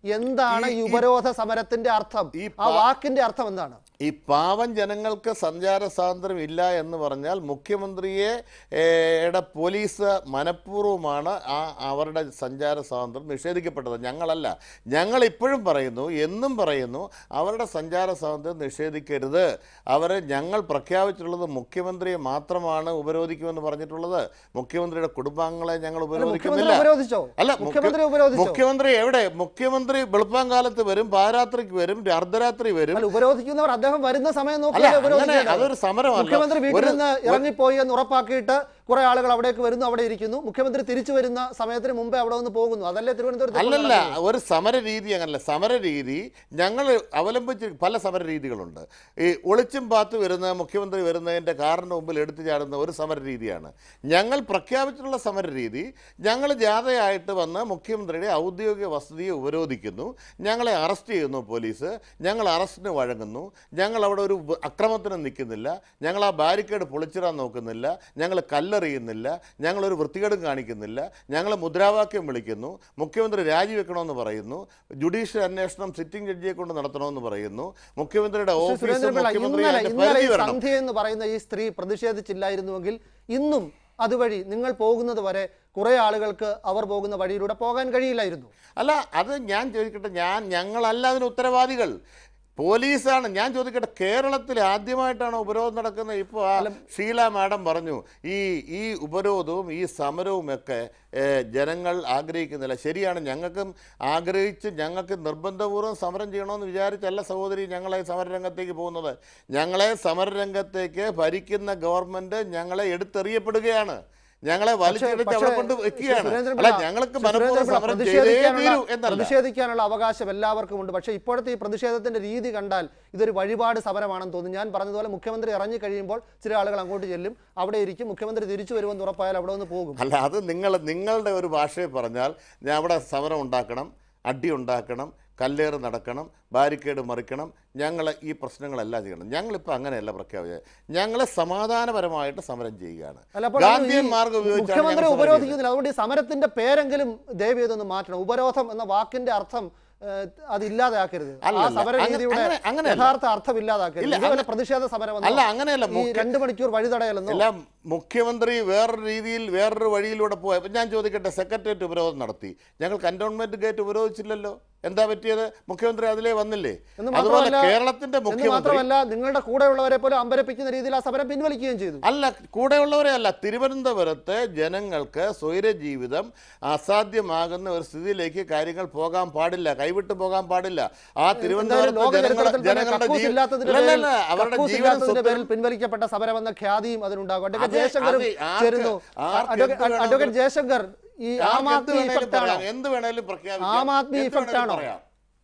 എന്താണ് ഈ ഈ- ഉപരോധ സമരത്തിന്റെ അർത്ഥം ഈ ആ പാ- വാക്കിന്റെ അർത്ഥം എന്താണ് ഈ പാവം ജനങ്ങൾക്ക് സഞ്ചാര സ്വാതന്ത്ര്യം ഇല്ല എന്ന് പറഞ്ഞാൽ മുഖ്യമന്ത്രിയെ ഏ, യുടെ പോലീസ് മനഃപൂർവ്വമാണ് ആ അവരുടെ സഞ്ചാര സ്വാതന്ത്ര്യം നിഷേധിക്കപ്പെട്ടത് ഞങ്ങളല്ല ഞങ്ങൾ ഇപ്പോഴും പറയുന്നു എന്നും പറയുന്നു അവരുടെ സഞ്ചാര സ്വാതന്ത്ര്യം നിഷേധിക്കരുത് അവരെ ഞങ്ങൾ പ്രഖ്യാപിച്ചിട്ടുള്ളത് മുഖ്യമന്ത്രിയെ മാത്രമാണ് ഉപരോധിക്കുമെന്ന് പറഞ്ഞിട്ടുള്ളത് മുഖ്യമന്ത്രിയുടെ കുടുംബാംഗങ്ങളെ ഞങ്ങൾ മുഖ്യമന്ത്രി ഉപരോധിക്കുന്നില്ല ഉപരോധിച്ചോ അല്ല മുഖ്യ- മുഖ്യമന്ത്രി ഉപരോധിച്ചോ മുഖ്യമന്ത്രി എവിടെ മുഖ്യമന്ത്രി വെളുപ്പാങ്കാലത്ത് വരും പാരാത്രിക്ക് വരും അർദ്ധരാത്രി വരും അല്ല ഉപരോധിക്കുന്നവർ അദ്ദേഹം വരുന്ന സമയം അല്ല നോക്കിയല്ലേ അങ്ങനെ ഉപരോധിക്കേണ്ടത്? അതൊരു സമരമല്ല മുഖ്യമന്ത്രി വീട്ടിൽ ഒരു- നിന്ന് ഇറങ്ങിപ്പോയി എന്ന് ഉറപ്പാക്കിയിട്ട് കുറെ ആളുകൾ അവിടേക്ക് വരുന്നു അവിടെ ഇരിക്കുന്നു മുഖ്യമന്ത്രി തിരിച്ചു വരുന്ന സമയത്തിന് മുമ്പേ അവിടെ നിന്ന് പോകുന്നു അതല്ലേ തിരുവനന്തപുരത്ത് ഇപ്പോൾ അല്ലല്ല നടക്കുന്നത്? ഒരു സമര രീതി അങ്ങനല്ല സമര രീതി ഞങ്ങൾ അവലംബിച്ച് പല സമര രീതികളുണ്ട് ഈ ഒളിച്ചും പാത്ത് വരുന്ന മുഖ്യമന്ത്രി വരുന്നതിൻ്റെ കാറിന് മുമ്പിൽ എടുത്തു ചാടുന്ന ഒരു സമര രീതിയാണ് ഞങ്ങൾ പ്രഖ്യാപിച്ചിട്ടുള്ള സമര രീതി ഞങ്ങൾ ജാഥയായിട്ട് വന്ന് മുഖ്യമന്ത്രിയുടെ ഔദ്യോഗിക വസതിയെ ഉപരോധിക്കുന്നു ഞങ്ങളെ അറസ്റ്റ് ചെയ്യുന്നു പോലീസ് ഞങ്ങൾ അറസ്റ്റിന് വഴങ്ങുന്നു ഞങ്ങൾ അവിടെ ഒരു വ- അക്രമത്തിന് നിൽക്കുന്നില്ല ഞങ്ങൾ ആ ബാരിക്കേഡ് പൊളിച്ചിടാൻ നോക്കുന്നില്ല ഞങ്ങൾ കല്ലെറിയുന്നില്ല ഞങ്ങളൊരു വൃത്തികേടും കാണിക്കുന്നില്ല ഞങ്ങൾ മുദ്രാവാക്യം വിളിക്കുന്നു മുഖ്യമന്ത്രി രാജിവെക്കണമെന്ന് പറയുന്നു ജുഡീഷ്യൽ അന്വേഷണം സിറ്റിംഗ് ജഡ്ജിയെ കൊണ്ട് നടത്തണമെന്ന് പറയുന്നു മുഖ്യമന്ത്രിയുടെ ശ്രീ ഓഫീസും സുരേന്ദ്രപിള്ള മുഖ്യമന്ത്രി ഇന്നലെ അതിന്റെ ഇന്നലെ പരിധി ഈ വരണം സന്ധ്യ എന്ന് പറയുന്ന ഈ സ്ത്രീ പ്രതിഷേധിച്ചില്ലായിരുന്നുവെങ്കിൽ ഇന്നും അതുവഴി നിങ്ങൾ പോകുന്നത് വരെ കുറെ ആളുകൾക്ക് അവർ പോകുന്ന വഴിയിലൂടെ പോകാൻ കഴിയില്ലായിരുന്നു അല്ല അത് ഞാൻ ചോദിക്കട്ടെ ഞാൻ ഞങ്ങളല്ല അതിന് ഉത്തരവാദികൾ പോലീസാണ് ഞാൻ ചോദിക്കട്ടെ കേരളത്തിൽ ആദ്യമായിട്ടാണ് ഉപരോധം നടക്കുന്നത് ഇപ്പോൾ ആ ഷീല മാഡം പറഞ്ഞു ഈ ഈ ഉപരോധവും ഈ സമരവും ഒക്കെ ഏഹ്, ജനങ്ങൾ ആഗ്രഹിക്കുന്നില്ല ശരിയാണ് ഞങ്ങൾക്കും ആഗ്രഹിച്ച് ഞങ്ങൾക്ക് നിർബന്ധപൂർവ്വം സമരം ചെയ്യണമെന്ന് വിചാരിച്ചല്ല സഹോദരി ഞങ്ങളെ സമരരംഗത്തേക്ക് പോകുന്നത് ഞങ്ങളെ സമരരംഗത്തേക്ക് ഭരിക്കുന്ന ഗവൺമെൻറ് ഞങ്ങളെ എടുത്തെറിയപ്പെടുകയാണ് ഞങ്ങളെ വലിച്ചെടുത്ത് അവിടെ കൊണ്ട് വെക്കുകയാണ് അല്ല ഞങ്ങൾക്ക് മനഃപൂർവ്വം സമരം ചെയ്തേ തീരൂ എന്നല്ല പ്രതിഷേധിക്കാനുള്ള അവകാശം എല്ലാവർക്കും ഉണ്ട് പക്ഷേ ഇപ്പോഴത്തെ ഈ പ്രതിഷേധത്തിന്റെ രീതി കണ്ടാൽ ഇതൊരു വഴിപാട് സമരമാണെന്ന് തോന്നുന്നു ഞാൻ പറഞ്ഞതുപോലെ മുഖ്യമന്ത്രി ഇറങ്ങി കഴിയുമ്പോൾ ചില ആളുകൾ അങ്ങോട്ട് ചെല്ലും അവിടെ ഇരിക്കും മുഖ്യമന്ത്രി തിരിച്ചു വരുമെന്ന് ഉറപ്പായാൽ അവിടെ നിന്ന് പോകും അല്ല അത് നിങ്ങൾ നിങ്ങളുടെ ഒരു ഭാഷയിൽ പറഞ്ഞാൽ ഞാൻ അവിടെ സമരം ഉണ്ടാക്കണം അടി ഉണ്ടാക്കണം കല്ലേറ് നടക്കണം ബാരിക്കേഡ് മറിക്കണം ഞങ്ങൾ ഈ പ്രശ്നങ്ങളെല്ലാം ചെയ്യണം ഞങ്ങളിപ്പോൾ അങ്ങനെയല്ല പ്രഖ്യാപിച്ചത് ഞങ്ങൾ സമാധാനപരമായിട്ട് സമരം ചെയ്യുകയാണ് അല്ല, അപ്പോൾ ഈ ഗാന്ധിയൻ മാർഗം ഉപയോഗിച്ചാണ് മുഖ്യമന്ത്രി ഞങ്ങൾ സമരം ചെയ്യുന്നത്. ഉപരോധിക്കുന്നില്ല അതുകൊണ്ട് ഈ സമരത്തിന്റെ പേരെങ്കിലും ദയവ് ചെയ്തൊന്ന് മാറ്റണം ഉപരോധം എന്ന വാക്കിന്റെ അർത്ഥം ഏഹ്, അത് ഇല്ലാതാക്കരുത് ആ അല്ലല്ല, സമര അങ്ങ- രീതിയുടെ അങ്ങനെ- അങ്ങനെയല്ല. യഥാർത്ഥ അർത്ഥം ഇല്ലാതാക്കരുത് ഇല്ല, ഇതുവരെ അങ്ങ- പ്രതിഷേധ സമരം അല്ല അങ്ങനെയല്ല ഈ മുഖ്യ- രണ്ട് മണിക്കൂർ വഴി തടയലെന്നോ എല്ലാം മുഖ്യമന്ത്രി വേറൊരു രീതിയിൽ വേറൊരു വഴിയിലൂടെ പോയ ഇപ്പം ഞാൻ ചോദിക്കട്ടെ സെക്രട്ടേറിയറ്റ് ഉപരോധം നടത്തി ഞങ്ങൾ കന്റോൺമെന്റ് ഗേറ്റ് ഉപരോധിച്ചില്ലല്ലോ എന്താ പറ്റിയത് മുഖ്യമന്ത്രി അതിലേ വന്നില്ലേ എന്ന് അതുപോലെ മാത്രമല്ല കേരളത്തിന്റെ എന്ന് മുഖ്യമന്ത്രി മാത്രമല്ല നിങ്ങളുടെ കൂടെയുള്ളവരെ പോലും അമ്പരപ്പിക്കുന്ന രീതിയിൽ ആ സമരം പിൻവലിക്കുകയും ചെയ്തു അല്ല കൂടെയുള്ളവരെ അല്ല തിരുവനന്തപുരത്ത് ജനങ്ങൾക്ക് സ്വൈര ജീവിതം അസാധ്യമാകുന്ന ഒരു സ്ഥിതിയിലേക്ക് കാര്യങ്ങൾ പോകാൻ പാടില്ല കൈവിട്ട് പോകാൻ പാടില്ല ആ എന്തായാലും തിരുവനന്തപുരത്ത് ലോക ജനങ്ങൾ ചരിത്രത്തിൽ തന്നെ ജനങ്ങളുടെ കക്കൂസ് ജീവ- ഇല്ലാത്തതിന്റെ ഇല്ല, ഇല്ല, പേരിൽ- ഇല്ല, അവരുടെ കക്കൂസ് ജീവനും ഇല്ലാത്തതിന്റെ സ്വത്തും പേരിൽ പിൻവലിക്കപ്പെട്ട സമരം എന്ന ഖ്യാതിയും അതിനുണ്ടാകും അഡ്വക്കേറ്റ് അതെ, ജയശങ്കറും അതെ, ആർക്ക്- ചേരുന്നു ആർക്ക് അഡ്വക്കേറ്റ് എന്ത് വേണമെങ്കിലും- അഡ്വക്കേറ്റ് ജയശങ്കർ ഈ ആം ആർക്ക് എന്ത് ആദ്മി വേണേലും ഇഫക്റ്റ് ആണോ പറയാം, എന്ത് വേണേലും പ്രഖ്യാപിക്കാം ആം ആദ്മി എന്ത് ഇഫക്റ്റ് വേണേലും ആണോ? പറയാം.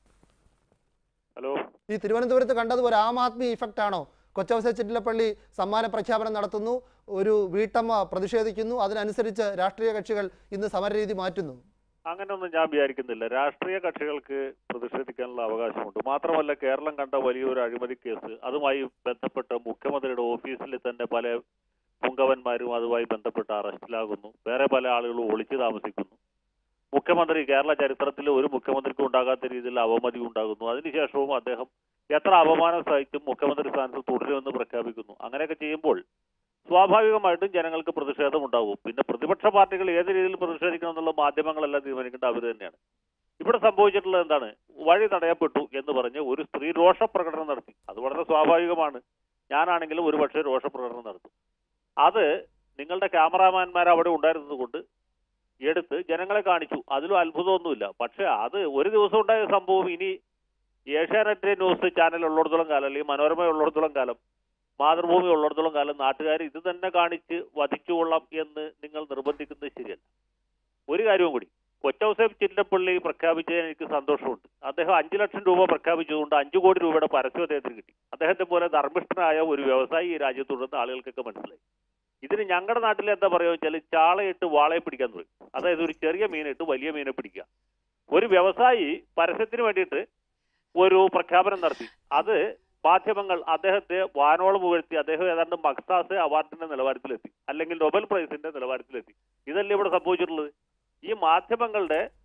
ഹലോ ഈ തിരുവനന്തപുരത്ത് കണ്ടത് ഒരു ആം ആദ്മി ഇഫക്റ്റ് ആണോ കൊച്ചവസ ചിറ്റിലപ്പള്ളി സമ്മാന പ്രഖ്യാപനം നടത്തുന്നു ഒരു വീട്ടമ്മ പ്രതിഷേധിക്കുന്നു അതിനനുസരിച്ച് രാഷ്ട്രീയ കക്ഷികൾ ഇന്ന് സമരരീതി മാറ്റുന്നു അങ്ങനെയൊന്നും ഞാൻ വിചാരിക്കുന്നില്ല രാഷ്ട്രീയ കക്ഷികൾക്ക് പ്രതിഷേധിക്കാനുള്ള അവകാശമുണ്ട് മാത്രമല്ല കേരളം കണ്ട വലിയൊരു അഴിമതി കേസ് അതുമായി ബന്ധപ്പെട്ട് മുഖ്യമന്ത്രിയുടെ ഓഫീസിൽ തന്നെ പല പുങ്കവന്മാരും അതുമായി ബന്ധപ്പെട്ട് അറസ്റ്റിലാകുന്നു വേറെ പല ആളുകളും ഒളിച്ചു താമസിക്കുന്നു മുഖ്യമന്ത്രി കേരള ചരിത്രത്തിൽ ഒരു മുഖ്യമന്ത്രിക്കും ഉണ്ടാകാത്ത രീതിയിൽ അവമതി ഉണ്ടാകുന്നു അതിനുശേഷവും അദ്ദേഹം എത്ര അപമാനം സഹിച്ചും മുഖ്യമന്ത്രി സ്ഥാനത്ത് തുടരുമെന്ന് പ്രഖ്യാപിക്കുന്നു അങ്ങനെയൊക്കെ ചെയ്യുമ്പോൾ സ്വാഭാവികമായിട്ടും ജനങ്ങൾക്ക് പ്രതിഷേധം ഉണ്ടാവും പിന്നെ പ്രതിപക്ഷ പാർട്ടികൾ ഏത് രീതിയിൽ പ്രതിഷേധിക്കണം എന്നുള്ള മാധ്യമങ്ങളെല്ലാം തീരുമാനിക്കേണ്ട അവർ തന്നെയാണ് ഇവിടെ സംഭവിച്ചിട്ടുള്ളത് എന്താണ് വഴി തടയപ്പെട്ടു എന്ന് പറഞ്ഞ് ഒരു സ്ത്രീ രോഷപ്രകടനം നടത്തി അത് വളരെ സ്വാഭാവികമാണ് ഞാനാണെങ്കിലും ഒരു പക്ഷേ രോഷപ്രകടനം നടത്തും അത് നിങ്ങളുടെ ക്യാമറാമാൻമാർ അവിടെ ഉണ്ടായിരുന്നത് കൊണ്ട് എടുത്ത് ജനങ്ങളെ കാണിച്ചു അതിലും അത്ഭുതമൊന്നുമില്ല പക്ഷേ അത് ഒരു ദിവസം ഉണ്ടായ സംഭവം ഇനി ഏഷ്യാനെറ്റ് ന്യൂസ് ചാനൽ ഉള്ളിടത്തോളം കാലം അല്ലെങ്കിൽ മനോരമ ഉള്ളിടത്തോളം കാലം മാതൃഭൂമി ഉള്ളിടത്തോളം കാലം നാട്ടുകാർ ഇത് തന്നെ കാണിച്ച് വധിച്ചുകൊള്ളാം എന്ന് നിങ്ങൾ നിർബന്ധിക്കുന്നത് ശരിയല്ല ഒരു കാര്യവും കൂടി കൊച്ചൗസേബ് ചില്ലപ്പള്ളി പ്രഖ്യാപിച്ചതിന് എനിക്ക് സന്തോഷമുണ്ട് അദ്ദേഹം അഞ്ചു ലക്ഷം രൂപ പ്രഖ്യാപിച്ചതുകൊണ്ട് അഞ്ചു കോടി രൂപയുടെ പരസ്യം അദ്ദേഹത്തിന് കിട്ടി അദ്ദേഹത്തെ പോലെ ധർമ്മിഷ്ഠനായ ഒരു വ്യവസായി ഈ രാജ്യത്തുണ്ടെന്ന് ആളുകൾക്കൊക്കെ മനസ്സിലായി ഇതിന് ഞങ്ങളുടെ നാട്ടിൽ എന്താ പറയുക വെച്ചാൽ ചാളയിട്ട് വാളയെ പിടിക്കാൻ തുടങ്ങി അതായത് ഒരു ചെറിയ മീനിട്ട് വലിയ മീനെ പിടിക്കുക ഒരു വ്യവസായി പരസ്യത്തിന് വേണ്ടിയിട്ട് ഒരു പ്രഖ്യാപനം നടത്തി അത് മാധ്യമങ്ങൾ അദ്ദേഹത്തെ വാനോളം പുകഴ്ത്തി അദ്ദേഹം ഏതാണ്ട് മക്സാസ് അവാർഡിന്റെ നിലവാരത്തിലെത്തി അല്ലെങ്കിൽ നൊബൽ പ്രൈസിന്റെ നിലവാരത്തിലെത്തി ഇതല്ലേ ഇവിടെ സംഭവിച്ചിട്ടുള്ളത് ഈ മാധ്യമങ്ങളുടെ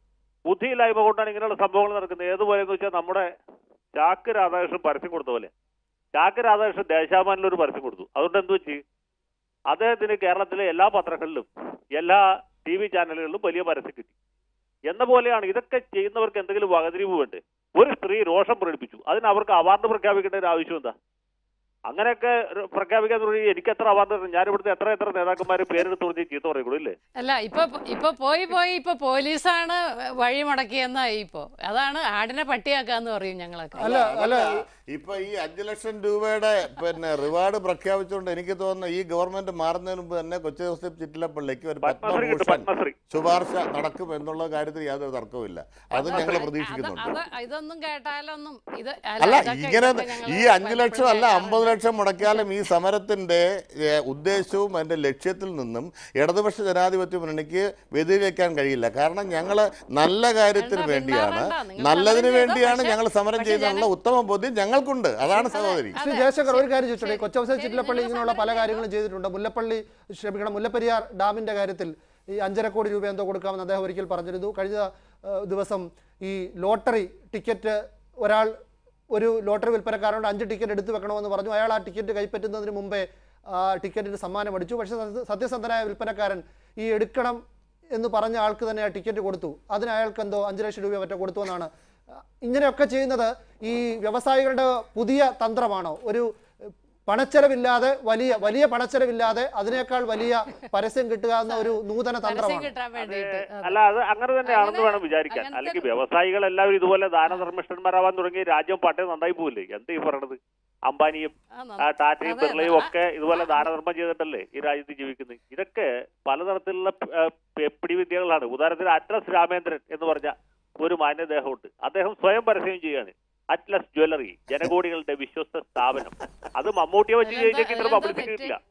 ബുദ്ധിയില്ലായ്മ കൊണ്ടാണ് ഇങ്ങനെയുള്ള സംഭവങ്ങൾ നടക്കുന്നത് ഏതുപോലെ എന്ന് വെച്ചാൽ നമ്മുടെ ചാക്ക് രാധാകൃഷ്ണൻ പരസ്യം കൊടുത്ത പോലെ ചാക്ക് രാധാകൃഷ്ണൻ ദേശാമാനിൽ ഒരു പരസ്യം കൊടുത്തു അതുകൊണ്ട് എന്ത് വെച്ച് അദ്ദേഹത്തിന് കേരളത്തിലെ എല്ലാ പത്രങ്ങളിലും എല്ലാ ടി വി ചാനലുകളിലും വലിയ പരസ്യം കിട്ടി എന്ന പോലെയാണ് ഇതൊക്കെ ചെയ്യുന്നവർക്ക് എന്തെങ്കിലും വകതിരിവ് വേണ്ടേ ഒരു സ്ത്രീ രോഷം പ്രകടിപ്പിച്ചു അതിന് അവർക്ക് അവാർഡ് പ്രഖ്യാപിക്കേണ്ട ഒരു ആവശ്യം എന്താ അങ്ങനെയൊക്കെ ഒരു പ്രഖ്യാപിക്കാൻ തുടങ്ങി എനിക്ക് എത്ര അവാർഡ് തരണം ഞാൻ ഇവിടുത്തെ എത്ര എത്ര നേതാക്കന്മാർ പേരെടുത്ത് പറഞ്ഞ് ചീത്ത പറയുള്ളൂ ഇല്ലേ അല്ല ഇപ്പൊ ഇപ്പൊ പോയി പോയി ഇപ്പൊ പോലീസാണ് വഴി മുടക്കിയെന്നായി ഇപ്പോ അതാണ് ആടിനെ പട്ടിയാക്കാന്ന് പറയും ഞങ്ങളൊക്കെ അല്ല അല്ല ഇപ്പൊ ഈ അഞ്ചു ലക്ഷം രൂപയുടെ പിന്നെ റിവാർഡ് പ്രഖ്യാപിച്ചുകൊണ്ട് എനിക്ക് തോന്നുന്നു ഈ ഗവൺമെന്റ് മാറുന്നതിന് മുമ്പ് തന്നെ കൊച്ചി ജോസഫ് ചിറ്റിലപ്പള്ളിക്ക് ഒരു പത്മശ്രീ കിട്ടും പത്മഭൂഷൺ പത്മശ്രീ ശുപാർശ നടക്കും എന്നുള്ള കാര്യത്തിൽ യാതൊരു തർക്കവുമില്ല അത് ഞങ്ങൾ അത് പ്രതീക്ഷിക്കുന്നുണ്ട് അത് ഇതൊന്നും കേട്ടാലൊന്നും ഇത് അല്ല ഇതൊക്കെ- ഇങ്ങനെ ഇതൊക്കെ ഞങ്ങള് ഈ അഞ്ചു ലക്ഷം അല്ല പലപ്പോഴും അമ്പത് ലക്ഷം മുടക്കിയാലും ഈ സമരത്തിന്റെ ഏ, ഉദ്ദേശവും അതിന്റെ ലക്ഷ്യത്തിൽ നിന്നും ഇടതുപക്ഷ ജനാധിപത്യ മുന്നണിക്ക് വ്യതിരിക്കാൻ കഴിയില്ല കാരണം ഞങ്ങൾ നല്ല കാര്യത്തിന് വേണ്ട, വേണ്ടിയാണ് വേണ്ട, നിങ്ങൾ നല്ലതിന് സമരം ചെയ്തോ, വേണ്ടിയാണ് പക്ഷേ- ഞങ്ങൾ സമരം പക്ഷേ ചെയ്തെന്നുള്ള ഉത്തമ ബോധ്യം ഞങ്ങൾക്കുണ്ട് അതാണ് സഹോദരി ശ്രീ അതെ, ജയശങ്കർ ഒരു കാര്യം ശരി, ചോദിച്ചോട്ടെ കൊച്ചവസര ശരി, ചിറ്റലപ്പള്ളി നിങ്ങൾ ഇങ്ങനെയുള്ള പല സമരം കാര്യങ്ങളും ചെയ്തിട്ടുണ്ട് മുല്ലപ്പള്ളി ക്ഷമിക്കണം മുല്ലപ്പെരിയാർ ഡാമിന്റെ കാര്യത്തിൽ ഈ അഞ്ചര കോടി രൂപ എന്തോ കൊടുക്കാമെന്ന് അദ്ദേഹം ഒരിക്കൽ പറഞ്ഞിരുന്നു കഴിഞ്ഞ ഏഹ്, ദിവസം ഈ ലോട്ടറി ടിക്കറ്റ് ഒരാൾ ഒരു ലോട്ടറി വിൽപ്പനക്കാരനോട് അഞ്ച് ടിക്കറ്റ് എടുത്തു വെക്കണമെന്ന് പറഞ്ഞു അയാൾ ആ ടിക്കറ്റ് കൈപ്പറ്റുന്നതിന് മുമ്പേ ആ ടിക്കറ്റിന് സമ്മാനം അടിച്ചു പക്ഷേ സത്യ- സത്യസന്ധനായ വിൽപ്പനക്കാരൻ ഈ എടുക്കണം എന്ന് പറഞ്ഞ ആൾക്ക് തന്നെ ആ ടിക്കറ്റ് കൊടുത്തു അതിന് അയാൾക്ക് എന്തോ അഞ്ച് ലക്ഷം രൂപ മറ്റോ കൊടുത്തു എന്നാണ് ആ, ഇങ്ങനെയൊക്കെ ചെയ്യുന്നത് ഈ വ്യവസായികളുടെ പുതിയ തന്ത്രമാണോ ഒരു ഏഹ്, പണച്ചെലവില്ലാതെ വലിയ വലിയ പണച്ചെലവില്ലാതെ അതിനേക്കാൾ വലിയ പരസ്യം കിട്ടുക എന്ന ഒരു നൂതന പരസ്യം തന്ത്രമാണ് കിട്ടാൻ വേണ്ടിയിട്ട് അതെ. അല്ല അത് അങ്ങനെ തന്നെയാണെന്ന് അങ്ങനെ- വേണം വിചാരിക്കാൻ അങ്ങനത്തെ അല്ലെങ്കിൽ ഒരു- വ്യവസായികൾ എല്ലാവരും ഇതുപോലെ ദാനധർമ്മിഷ്ഠന്മാരാവാൻ തുടങ്ങി രാജ്യം പാട്ടേ നന്നായി പോവില്ലേ എന്താ ഈ പറയണത് അംബാനിയും ആ, നന്നാ- ആ, ടാറ്റയും അതെ, ബിർളയും അതെ. ഒക്കെ ഇതുപോലെ ദാനധർമ്മം ചെയ്തിട്ടല്ലേ ഈ രാജ്യത്ത് ജീവിക്കുന്നത് ഇതൊക്കെ പലതരത്തിലുള്ള ആ, പെ- പിടിവിദ്യകളാണ് ഉദാഹരണത്തിന് അറ്റ്ലസ് രാമേന്ദ്രൻ എന്ന് പറഞ്ഞ ഒരു മാന്യദേഹമുണ്ട് അദ്ദേഹം സ്വയം പരസ്യം ചെയ്യാണ് അറ്റ്ലസ് ജ്വല്ലറി ജനകോടികളുടെ വിശ്വസ്ത സ്ഥാപനം അത് മമ്മൂട്ടിയെ വെച്ച് അതിലെന്താ- ചെയ്തെങ്കിൽ ഇത്ര അതിലെന്താ പബ്ലിസിറ്റി തെറ്റ്? കിട്ടില്ല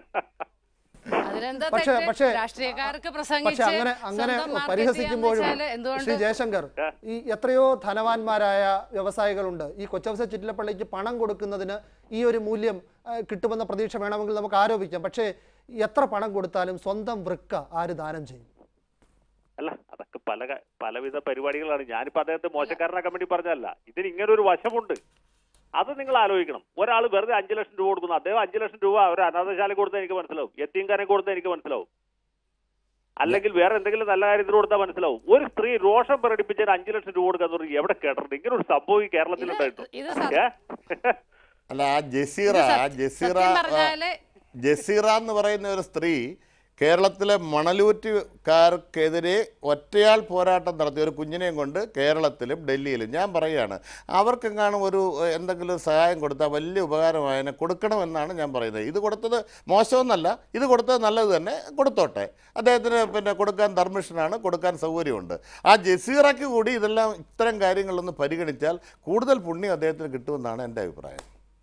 അതിലെന്താ പക്ഷേ- തെറ്റ്? പക്ഷേ- രാഷ്ട്രീയക്കാർക്ക് പക്ഷെ പ്രസംഗിച്ച് അങ്ങനെ അങ്ങനെ സ്വന്തം market പരിഹസിക്കുമ്പോഴും ചെയ്യാന്ന് വെച്ചാല് എന്തുകൊണ്ട് ശ്രീ ജയശങ്കർ ഈ എത്രയോ ധനവാന്മാരായ വ്യവസായികളുണ്ട് ഈ കൊച്ചവസ ചിറ്റിലപ്പള്ളിക്ക് പണം കൊടുക്കുന്നതിന് ഈ ഒരു മൂല്യം ആ, കിട്ടുമെന്ന പ്രതീക്ഷ വേണമെങ്കിൽ നമുക്ക് ആരോപിക്കാം പക്ഷേ എത്ര പണം കൊടുത്താലും സ്വന്തം വൃക്ക ആര് ദാനം ചെയ്യും അല്ല അതൊക്കെ പല ക- പലവിധ പരിപാടികളാണ് ഞാനിപ്പോ അദ്ദേഹത്തെ മോശക്കാരനാക്കാൻ വേണ്ടി പറഞ്ഞതല്ല ഇതിന് ഇങ്ങനെ ഒരു വശമുണ്ട് അത് നിങ്ങൾ ആലോചിക്കണം ഒരാൾ വെറുതെ അഞ്ചു ലക്ഷം രൂപ കൊടുക്കുന്നു അദ്ദേഹം അഞ്ചു ലക്ഷം രൂപ ഒരു അനാഥശാല കൊടുത്താൽ എനിക്ക് മനസ്സിലാവും എത്തിയങ്കാനെ കൊടുത്താൽ എനിക്ക് മനസ്സിലാവും അല്ലെങ്കിൽ വേറെ എന്തെങ്കിലും നല്ല കാര്യത്തിന് കൊടുത്താൽ മനസ്സിലാവും ഒരു സ്ത്രീ രോഷം പ്രകടിപ്പിച്ചാൽ അഞ്ചു ലക്ഷം രൂപ കൊടുക്കാന്ന് പറഞ്ഞാൽ എവിടെ കേട്ടിട്ടുണ്ട് ഇങ്ങനെ ഒരു സംഭവം ഈ കേരളത്തിൽ ഉണ്ടായിട്ടു ഇത് സത്യം- ഏ അല്ല ആ ജസീറ ഇത് ആ സത്യം- ജസീറ സത്യം ആ, പറഞ്ഞാല് ജസീറ എന്ന് പറയുന്ന ഒരു സ്ത്രീ കേരളത്തിലെ മണലൂറ്റുകാർക്കെതിരെ ഒറ്റയാൾ പോരാട്ടം നടത്തിയ ഒരു കുഞ്ഞിനെയും കൊണ്ട് കേരളത്തിലും ഡൽഹിയിലും ഞാൻ പറയുകയാണ് അവർക്കെങ്ങാനും ഒരു ഏഹ്, എന്തെങ്കിലും സഹായം കൊടുത്താൽ വലിയ ഉപകാരമായതിനെ കൊടുക്കണമെന്നാണ് ഞാൻ പറയുന്നത് ഇത് കൊടുത്തത് മോശമെന്നല്ല ഇത് കൊടുത്തത് നല്ലത് തന്നെ കൊടുത്തോട്ടെ അദ്ദേഹത്തിന് പിന്നെ കൊടുക്കാൻ ധർമ്മിഷനാണ് കൊടുക്കാൻ സൗകര്യമുണ്ട് ആ ജസീറയ്ക്ക് കൂടി ഇതെല്ലാം ഇത്തരം കാര്യങ്ങളൊന്ന് പരിഗണിച്ചാൽ കൂടുതൽ പുണ്യം അദ്ദേഹത്തിന് കിട്ടുമെന്നാണ് എൻ്റെ അഭിപ്രായം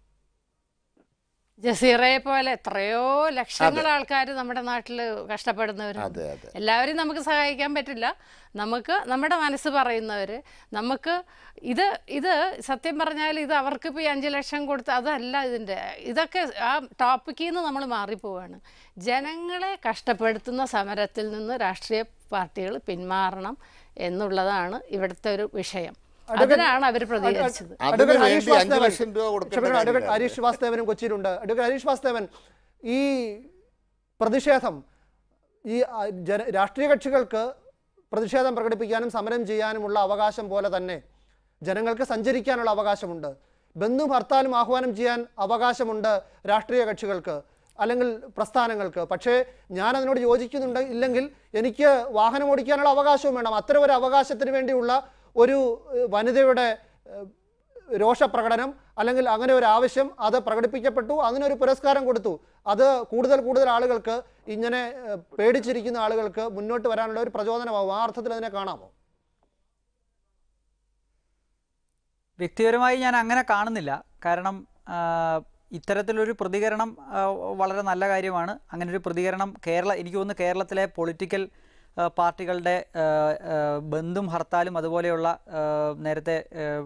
ജസീറയെ പോലെ എത്രയോ ലക്ഷങ്ങൾ ആൾക്കാർ നമ്മുടെ നാട്ടിൽ കഷ്ടപ്പെടുന്നവരുണ്ട് അതെ അതെ എല്ലാവരും നമുക്ക് സഹായിക്കാൻ പറ്റില്ല നമുക്ക് നമ്മുടെ മനസ്സ് പറയുന്നവർ നമുക്ക് ഇത് ഇത് സത്യം പറഞ്ഞാൽ ഇത് അവർക്ക് ഇപ്പോൾ ഈ അഞ്ച് ലക്ഷം കൊടുത്ത് അതല്ല ഇതിൻ്റെ ഇതൊക്കെ ആ ടോപ്പിക്കിൽ നിന്ന് നമ്മൾ മാറിപ്പോവാണ് ജനങ്ങളെ കഷ്ടപ്പെടുത്തുന്ന സമരത്തിൽ നിന്ന് രാഷ്ട്രീയ പാർട്ടികൾ പിന്മാറണം എന്നുള്ളതാണ് ഇവിടുത്തെ ഒരു വിഷയം അതിനാണ് അവർ പ്രതികരിച്ചത് അതിന് അഡ്വക്കേറ്റ് വേണ്ടി ഹരീഷ് അഞ്ച് വാസുദേവൻ ലക്ഷം രൂപ കൊടുക്കേണ്ട ക്ഷമിക്കണം, അഡ്വക്കേറ്റ് കാര്യമില്ല. ഹരീഷ് വാസുദേവനും കൊച്ചിയിലുണ്ട് അഡ്വക്കേറ്റ് ഹരീഷ് വാസുദേവൻ ഈ പ്രതിഷേധം ഈ ആ, ജന രാഷ്ട്രീയ കക്ഷികൾക്ക് പ്രതിഷേധം പ്രകടിപ്പിക്കാനും സമരം ചെയ്യാനുമുള്ള അവകാശം പോലെ തന്നെ ജനങ്ങൾക്ക് സഞ്ചരിക്കാനുള്ള അവകാശമുണ്ട് ബന്ധുവും ഹർത്താലും ആഹ്വാനം ചെയ്യാൻ അവകാശമുണ്ട് രാഷ്ട്രീയ കക്ഷികൾക്ക് അല്ലെങ്കിൽ പ്രസ്ഥാനങ്ങൾക്ക് പക്ഷേ ഞാൻ അതിനോട് യോജിക്കുന്നുണ്ട് ഇല്ലെങ്കിൽ എനിക്ക് വാഹനം ഓടിക്കാനുള്ള അവകാശവും വേണം അത്തരം ഒരു അവകാശത്തിന് വേണ്ടിയുള്ള ഒരു ഏഹ്, വനിതയുടെ ഏഹ്, രോഷപ്രകടനം അല്ലെങ്കിൽ അങ്ങനെ ഒരു ആവശ്യം അത് പ്രകടിപ്പിക്കപ്പെട്ടു അതിനൊരു പുരസ്കാരം കൊടുത്തു അത് കൂടുതൽ കൂടുതൽ ആളുകൾക്ക് ഇങ്ങനെ ഏഹ്, പേടിച്ചിരിക്കുന്ന ആളുകൾക്ക് മുന്നോട്ട് വരാനുള്ള ഒരു പ്രചോദനമാവും ആ അർത്ഥത്തിൽ അതിനെ കാണാമോ വ്യക്തിപരമായി ഞാൻ അങ്ങനെ കാണുന്നില്ല കാരണം ആ, ഇത്തരത്തിലൊരു പ്രതികരണം ആ, വളരെ നല്ല കാര്യമാണ് അങ്ങനെ ഒരു പ്രതികരണം കേരള എനിക്ക് തോന്നുന്നു കേരളത്തിലെ പൊളിറ്റിക്കൽ ആ, പാർട്ടികളുടെ ആ, ആ, ബന്ധും ഹർത്താലും അതുപോലെയുള്ള ആ, നേരത്തെ ആ,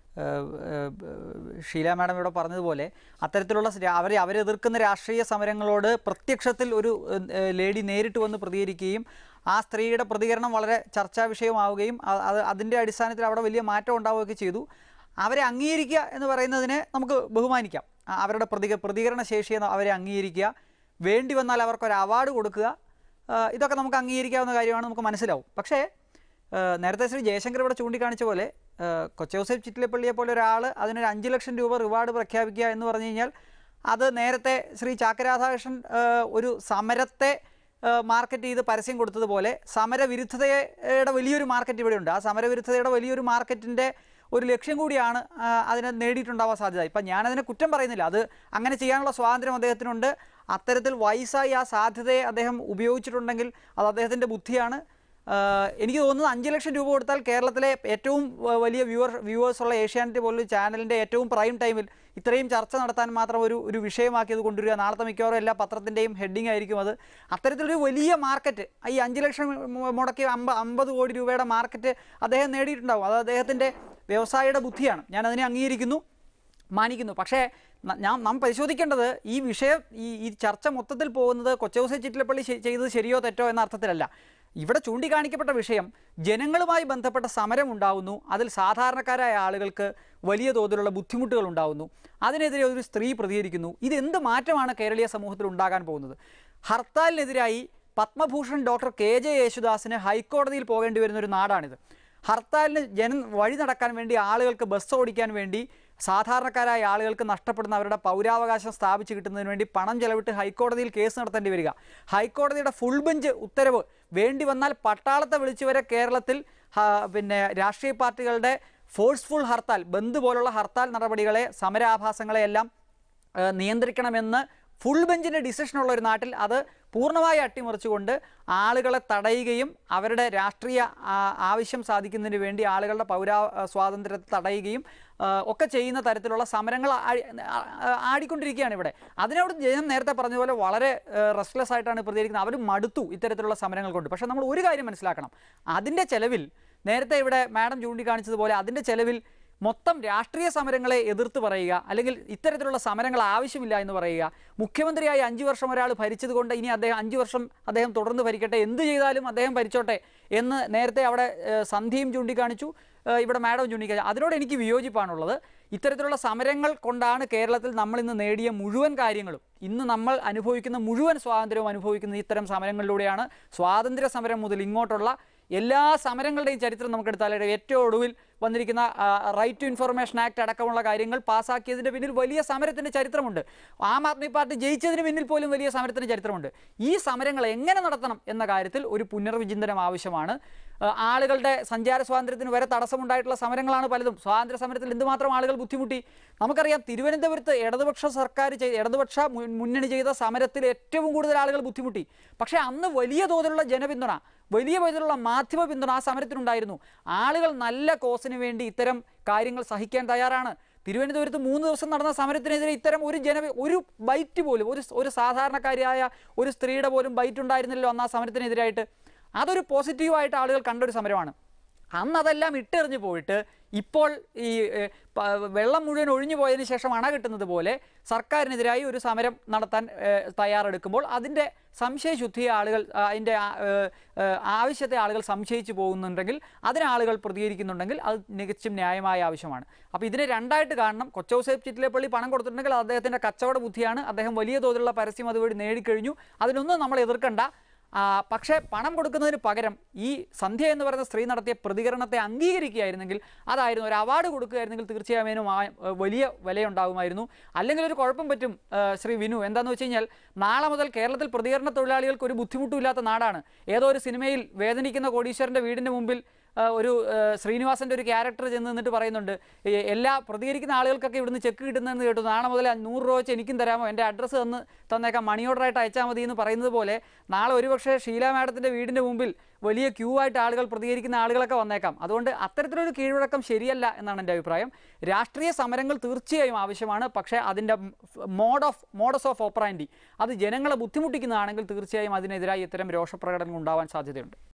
ഏഹ്, ഏഹ്, ഷീല മാഡം ഇവിടെ പറഞ്ഞതുപോലെ അത്തരത്തിലുള്ള സ് അവരെ അവരെതിർക്കുന്ന രാഷ്ട്രീയ സമരങ്ങളോട് പ്രത്യക്ഷത്തിൽ ഒരു ഏഹ്, ലേഡി നേരിട്ട് വന്ന് പ്രതികരിക്കുകയും ആ സ്ത്രീയുടെ പ്രതികരണം വളരെ ചർച്ചാ വിഷയമാവുകയും അ- അത് അതിൻ്റെ അടിസ്ഥാനത്തിൽ അവിടെ വലിയ മാറ്റം ഉണ്ടാവുകയൊക്കെ ചെയ്തു അവരെ അംഗീകരിക്കുക എന്ന് പറയുന്നതിനെ നമുക്ക് ബഹുമാനിക്കാം ആ, അവരുടെ പ്രതിക പ്രതികരണ ശേഷിയെ അവരെ അംഗീകരിക്കുക വേണ്ടി വന്നാൽ അവർക്കൊരു അവാർഡ് കൊടുക്കുക ആ, ഇതൊക്കെ നമുക്ക് അംഗീകരിക്കാവുന്ന കാര്യമാണ് നമുക്ക് മനസ്സിലാവും പക്ഷേ ആ, നേരത്തെ ശ്രീ ജയശങ്കർ ഇവിടെ ചൂണ്ടിക്കാണിച്ച പോലെ ആ, കൊച്ചൗസേഫ് ചിറ്റിലപ്പള്ളിയെ പോലെ ഒരാൾ അതിനൊരു അഞ്ച് ലക്ഷം രൂപ റിവാർഡ് പ്രഖ്യാപിക്കുക എന്ന് പറഞ്ഞു കഴിഞ്ഞാൽ അത് നേരത്തെ ശ്രീ ചാക്കരാധാകൃഷ്ണൻ ആ, ഒരു സമരത്തെ ആ, മാർക്കറ്റ് ചെയ്ത് പരസ്യം കൊടുത്തതുപോലെ സമരവിരുദ്ധതയുടെ വലിയൊരു മാർക്കറ്റ് ഇവിടെയുണ്ട് ആ സമരവിരുദ്ധതയുടെ വലിയൊരു മാർക്കറ്റിൻ്റെ ഒരു ലക്ഷ്യം കൂടിയാണ് ആ, അതിനെ നേടിയിട്ടുണ്ടാവാൻ സാധ്യത ഇപ്പം ഞാനതിനെ കുറ്റം പറയുന്നില്ല അത് അങ്ങനെ ചെയ്യാനുള്ള സ്വാതന്ത്ര്യം അദ്ദേഹത്തിനുണ്ട് അത്തരത്തിൽ വയസ്സായി ആ സാധ്യതയെ അദ്ദേഹം ഉപയോഗിച്ചിട്ടുണ്ടെങ്കിൽ അത് അദ്ദേഹത്തിൻ്റെ ബുദ്ധിയാണ് ആ, എനിക്ക് തോന്നുന്നത് അഞ്ച് ലക്ഷം രൂപ കൊടുത്താൽ കേരളത്തിലെ ഏറ്റവും വ- വലിയ വ്യൂവർ വ്യൂവേഴ്സ് ഉള്ള ഏഷ്യാനെറ്റ് പോലൊരു ചാനലിൻ്റെ ഏറ്റവും പ്രൈം ടൈമിൽ ഇത്രയും ചർച്ച നടത്താൻ മാത്രം ഒരു ഒരു വിഷയമാക്കിയത് കൊണ്ടുവരിക നാളത്തെ മിക്കവാറും എല്ലാ പത്രത്തിൻ്റെയും ഹെഡിങ് ആയിരിക്കും അത് അത്തരത്തിലൊരു വലിയ മാർക്കറ്റ് ഈ അഞ്ച് ലക്ഷം മു- മുടക്കി അമ്പ അമ്പത് കോടി രൂപയുടെ മാർക്കറ്റ് അദ്ദേഹം നേടിയിട്ടുണ്ടാവും അത് അദ്ദേഹത്തിൻ്റെ വ്യവസായിയുടെ ബുദ്ധിയാണ് ഞാൻ അതിനെ അംഗീകരിക്കുന്നു മാനിക്കുന്നു പക്ഷേ ന- ഞാൻ നാം പരിശോധിക്കേണ്ടത് ഈ വിഷയം ഈ ഈ ചർച്ച മൊത്തത്തിൽ പോകുന്നത് കൊച്ചൗസെ ചിറ്റിലപ്പള്ളി ശെ- ചെയ്തത് ശരിയോ തെറ്റോ എന്ന അർത്ഥത്തിലല്ല ഇവിടെ ചൂണ്ടിക്കാണിക്കപ്പെട്ട വിഷയം ജനങ്ങളുമായി ബന്ധപ്പെട്ട സമരം ഉണ്ടാവുന്നു അതിൽ സാധാരണക്കാരായ ആളുകൾക്ക് വലിയ തോതിലുള്ള ബുദ്ധിമുട്ടുകൾ ഉണ്ടാവുന്നു അതിനെതിരെ ഒരു സ്ത്രീ പ്രതികരിക്കുന്നു ഇത് എന്ത് മാറ്റമാണ് കേരളീയ സമൂഹത്തിൽ ഉണ്ടാകാൻ പോകുന്നത് ഹർത്താലിനെതിരായി പത്മഭൂഷൺ ഡോക്ടർ കെ ജെ യേശുദാസിന് ഹൈക്കോടതിയിൽ പോകേണ്ടി വരുന്ന ഒരു നാടാണിത് ഹർത്താലിന് ജനം വഴി നടക്കാൻ വേണ്ടി ആളുകൾക്ക് ബസ് ഓടിക്കാൻ വേണ്ടി സാധാരണക്കാരായ ആളുകൾക്ക് നഷ്ടപ്പെടുന്ന അവരുടെ പൗരാവകാശം സ്ഥാപിച്ചു കിട്ടുന്നതിന് വേണ്ടി പണം ചെലവിട്ട് ഹൈക്കോടതിയിൽ കേസ് നടത്തേണ്ടി വരിക ഹൈക്കോടതിയുടെ ഫുൾ ബെഞ്ച് ഉത്തരവ് വേണ്ടി വന്നാൽ പട്ടാളത്തെ വിളിച്ചു വരെ കേരളത്തിൽ ആ, പിന്നെ രാഷ്ട്രീയ പാർട്ടികളുടെ ഫോഴ്സ്ഫുൾ ഹർത്താൽ ബന്ദ് പോലുള്ള ഹർത്താൽ നടപടികളെ സമരാഭാസങ്ങളെയെല്ലാം ആ, നിയന്ത്രിക്കണമെന്ന് ഫുൾ ബെഞ്ചിൻ്റെ ഡിസിഷനുള്ള ഒരു നാട്ടിൽ അത് പൂർണ്ണമായി അട്ടിമറിച്ചുകൊണ്ട് ആളുകളെ തടയുകയും അവരുടെ രാഷ്ട്രീയ ആ, ആവശ്യം സാധിക്കുന്നതിന് വേണ്ടി ആളുകളുടെ പൗരാ ആ, സ്വാതന്ത്ര്യത്തെ തടയുകയും ആ, ഒക്കെ ചെയ്യുന്ന തരത്തിലുള്ള സമരങ്ങൾ ആടി- ആ- ആ- ആടിക്കൊണ്ടിരിക്കുകയാണ് ഇവിടെ അതിനോട് ജനം നേരത്തെ പറഞ്ഞതുപോലെ വളരെ റെസ്റ്റ്ലെസ് ആയിട്ടാണ് പ്രതികരിക്കുന്നത് അവർ മടുത്തു ഇത്തരത്തിലുള്ള സമരങ്ങൾ കൊണ്ട് പക്ഷേ നമ്മൾ ഒരു കാര്യം മനസ്സിലാക്കണം അതിൻ്റെ ചെലവിൽ നേരത്തെ ഇവിടെ മാഡം ചൂണ്ടിക്കാണിച്ചതുപോലെ അതിൻ്റെ ചെലവിൽ മൊത്തം രാഷ്ട്രീയ സമരങ്ങളെ എതിർത്ത് പറയുക അല്ലെങ്കിൽ ഇത്തരത്തിലുള്ള സമരങ്ങൾ ആവശ്യമില്ല എന്ന് പറയുക മുഖ്യമന്ത്രിയായി അഞ്ച് വർഷം ഒരാൾ ഭരിച്ചത് കൊണ്ട് ഇനി അദ്ദേഹം അഞ്ച് വർഷം അദ്ദേഹം തുടർന്ന് ഭരിക്കട്ടെ എന്ത് ചെയ്താലും അദ്ദേഹം ഭരിച്ചോട്ടെ എന്ന് നേരത്തെ അവിടെ ഏഹ്, സന്ധ്യയും ചൂണ്ടിക്കാണിച്ചു ഏഹ്, ഇവിടെ മാഡം ചൂണ്ടിക്കാണിച്ചു അതിനോട് എനിക്ക് വിയോജിപ്പാണുള്ളത് ഇത്തരത്തിലുള്ള സമരങ്ങൾ കൊണ്ടാണ് കേരളത്തിൽ നമ്മൾ ഇന്ന് നേടിയ മുഴുവൻ കാര്യങ്ങളും ഇന്ന് നമ്മൾ അനുഭവിക്കുന്ന മുഴുവൻ സ്വാതന്ത്ര്യവും അനുഭവിക്കുന്ന ഇത്തരം സമരങ്ങളിലൂടെയാണ് സ്വാതന്ത്ര്യ സമരം മുതൽ ഇങ്ങോട്ടുള്ള എല്ലാ സമരങ്ങളുടെയും ചരിത്രം നമുക്കെടുത്താൽ ഏറ്റവും ഒടുവിൽ വന്നിരിക്കുന്ന റൈറ്റ് ടു ഇൻഫർമേഷൻ ആക്ട് അടക്കമുള്ള കാര്യങ്ങൾ പാസ്സാക്കിയതിൻ്റെ പിന്നിൽ വലിയ സമരത്തിൻ്റെ ചരിത്രമുണ്ട് ആം ആദ്മി പാർട്ടി ജയിച്ചതിന് പിന്നിൽ പോലും വലിയ സമരത്തിൻ്റെ ചരിത്രമുണ്ട് ഈ സമരങ്ങൾ എങ്ങനെ നടത്തണം എന്ന കാര്യത്തിൽ ഒരു പുനർവിചിന്തനം ആവശ്യമാണ് ആ, ആളുകളുടെ സഞ്ചാര സ്വാതന്ത്ര്യത്തിന് വരെ തടസ്സമുണ്ടായിട്ടുള്ള സമരങ്ങളാണ് പലതും സ്വാതന്ത്ര്യ സമരത്തിൽ എന്തുമാത്രം ആളുകൾ ബുദ്ധിമുട്ടി നമുക്കറിയാം തിരുവനന്തപുരത്ത് ഇടതുപക്ഷ സർക്കാർ ചെയ്ത ഇടതുപക്ഷ മുൻ- മുന്നണി ചെയ്ത സമരത്തിൽ ഏറ്റവും കൂടുതൽ ആളുകൾ ബുദ്ധിമുട്ടി പക്ഷേ അന്ന് വലിയ തോതിലുള്ള ജനപിന്തുണ വലിയ തോതിലുള്ള മാധ്യമ പിന്തുണ ആ സമരത്തിനുണ്ടായിരുന്നു ആളുകൾ നല്ല കോസിന് വേണ്ടി ഇത്തരം കാര്യങ്ങൾ സഹിക്കാൻ തയ്യാറാണ് തിരുവനന്തപുരത്ത് മൂന്ന് ദിവസം നടന്ന സമരത്തിനെതിരെ ഇത്തരം ഒരു ജന ഒരു ബൈറ്റ് പോലും ഒരു ഒരു സാധാരണക്കാരിയായ ഒരു സ്ത്രീയുടെ പോലും ബൈറ്റ് ഉണ്ടായിരുന്നില്ലല്ലോ അന്ന് ആ സമരത്തിനെതിരായിട്ട് അതൊരു പോസിറ്റീവായിട്ട് ആളുകൾ കണ്ടൊരു സമരമാണ് അന്ന് അതെല്ലാം ഇട്ടെറിഞ്ഞു പോയിട്ട് ഇപ്പോൾ ഈ ഏ, പ- വെള്ളം മുഴുവൻ ഒഴിഞ്ഞു പോയതിന് ശേഷം അണ കിട്ടുന്നത് പോലെ സർക്കാരിനെതിരായി ഒരു സമരം നടത്താൻ ഏ, തയ്യാറെടുക്കുമ്പോൾ അതിൻ്റെ സംശയശുദ്ധിയെ ആളുകൾ ആ, അതിൻ്റെ ആ, ഏ, ഏ, ആവശ്യത്തെ ആളുകൾ സംശയിച്ചു പോകുന്നുണ്ടെങ്കിൽ അതിന് ആളുകൾ പ്രതികരിക്കുന്നുണ്ടെങ്കിൽ അത് തികച്ചും ന്യായമായ ആവശ്യമാണ് അപ്പോൾ ഇതിനെ രണ്ടായിട്ട് കാണണം കൊച്ചൗസേഫ് ചിറ്റിലപ്പള്ളി പണം കൊടുത്തിട്ടുണ്ടെങ്കിൽ അത് അദ്ദേഹത്തിൻ്റെ കച്ചവട ബുദ്ധിയാണ് അദ്ദേഹം വലിയ തോതിലുള്ള പരസ്യം അതുവഴി നേടിക്കഴിഞ്ഞു അതിനൊന്നും നമ്മൾ എതിർക്കണ്ട ആ, പക്ഷേ പണം കൊടുക്കുന്നതിന് പകരം ഈ സന്ധ്യ എന്ന് പറയുന്ന സ്ത്രീ നടത്തിയ പ്രതികരണത്തെ അംഗീകരിക്കുകയായിരുന്നെങ്കിൽ അതായിരുന്നു ഒരു അവാർഡ് കൊടുക്കുകയായിരുന്നെങ്കിൽ തീർച്ചയായും അതിന് മാ- വലിയ വിലയുണ്ടാകുമായിരുന്നു അല്ലെങ്കിൽ ഒരു കുഴപ്പം പറ്റും ആ, ശ്രീ വിനു എന്താണെന്ന് വെച്ച് കഴിഞ്ഞാൽ നാളെ മുതൽ കേരളത്തിൽ പ്രതികരണ തൊഴിലാളികൾക്ക് ഒരു ബുദ്ധിമുട്ടുമില്ലാത്ത നാടാണ് ഏതോ ഒരു സിനിമയിൽ വേദനിക്കുന്ന കോടീശ്വരൻ്റെ വീടിൻ്റെ മുമ്പിൽ ആ, ഒരു ആ, ശ്രീനിവാസൻ്റെ ഒരു ക്യാരക്ടർ ചെന്ന് നിന്നിട്ട് പറയുന്നുണ്ട് ഈ എല്ലാ പ്രതികരിക്കുന്ന ആളുകൾക്കൊക്കെ ഇവിടുന്ന് ചെക്ക് കിട്ടുന്നതെന്ന് കേട്ടു നാളെ മുതൽ നൂറ് രൂപ വെച്ച് എനിക്കും തരാമോ എൻ്റെ അഡ്രസ്സ് തന്ന് തന്നേക്കാം മണി ഓർഡറായിട്ട് അയച്ചാൽ മതി എന്ന് പറയുന്നത് പോലെ നാളെ ഒരുപക്ഷെ ഷീല മാഡത്തിൻ്റെ വീടിൻ്റെ മുമ്പിൽ വലിയ ക്യൂ ആയിട്ട് ആളുകൾ പ്രതികരിക്കുന്ന ആളുകളൊക്കെ വന്നേക്കാം അതുകൊണ്ട് അത്തരത്തിലൊരു കീഴ്വഴക്കം ശരിയല്ല എന്നാണ് എൻ്റെ അഭിപ്രായം രാഷ്ട്രീയ സമരങ്ങൾ തീർച്ചയായും ആവശ്യമാണ് പക്ഷേ അതിൻ്റെ mode of modus of operandi അത് ജനങ്ങളെ ബുദ്ധിമുട്ടിക്കുന്നതാണെങ്കിൽ തീർച്ചയായും അതിനെതിരായി ഇത്തരം രോഷപ്രകടനങ്ങൾ ഉണ്ടാവാൻ സാധ്യതയുണ്ട്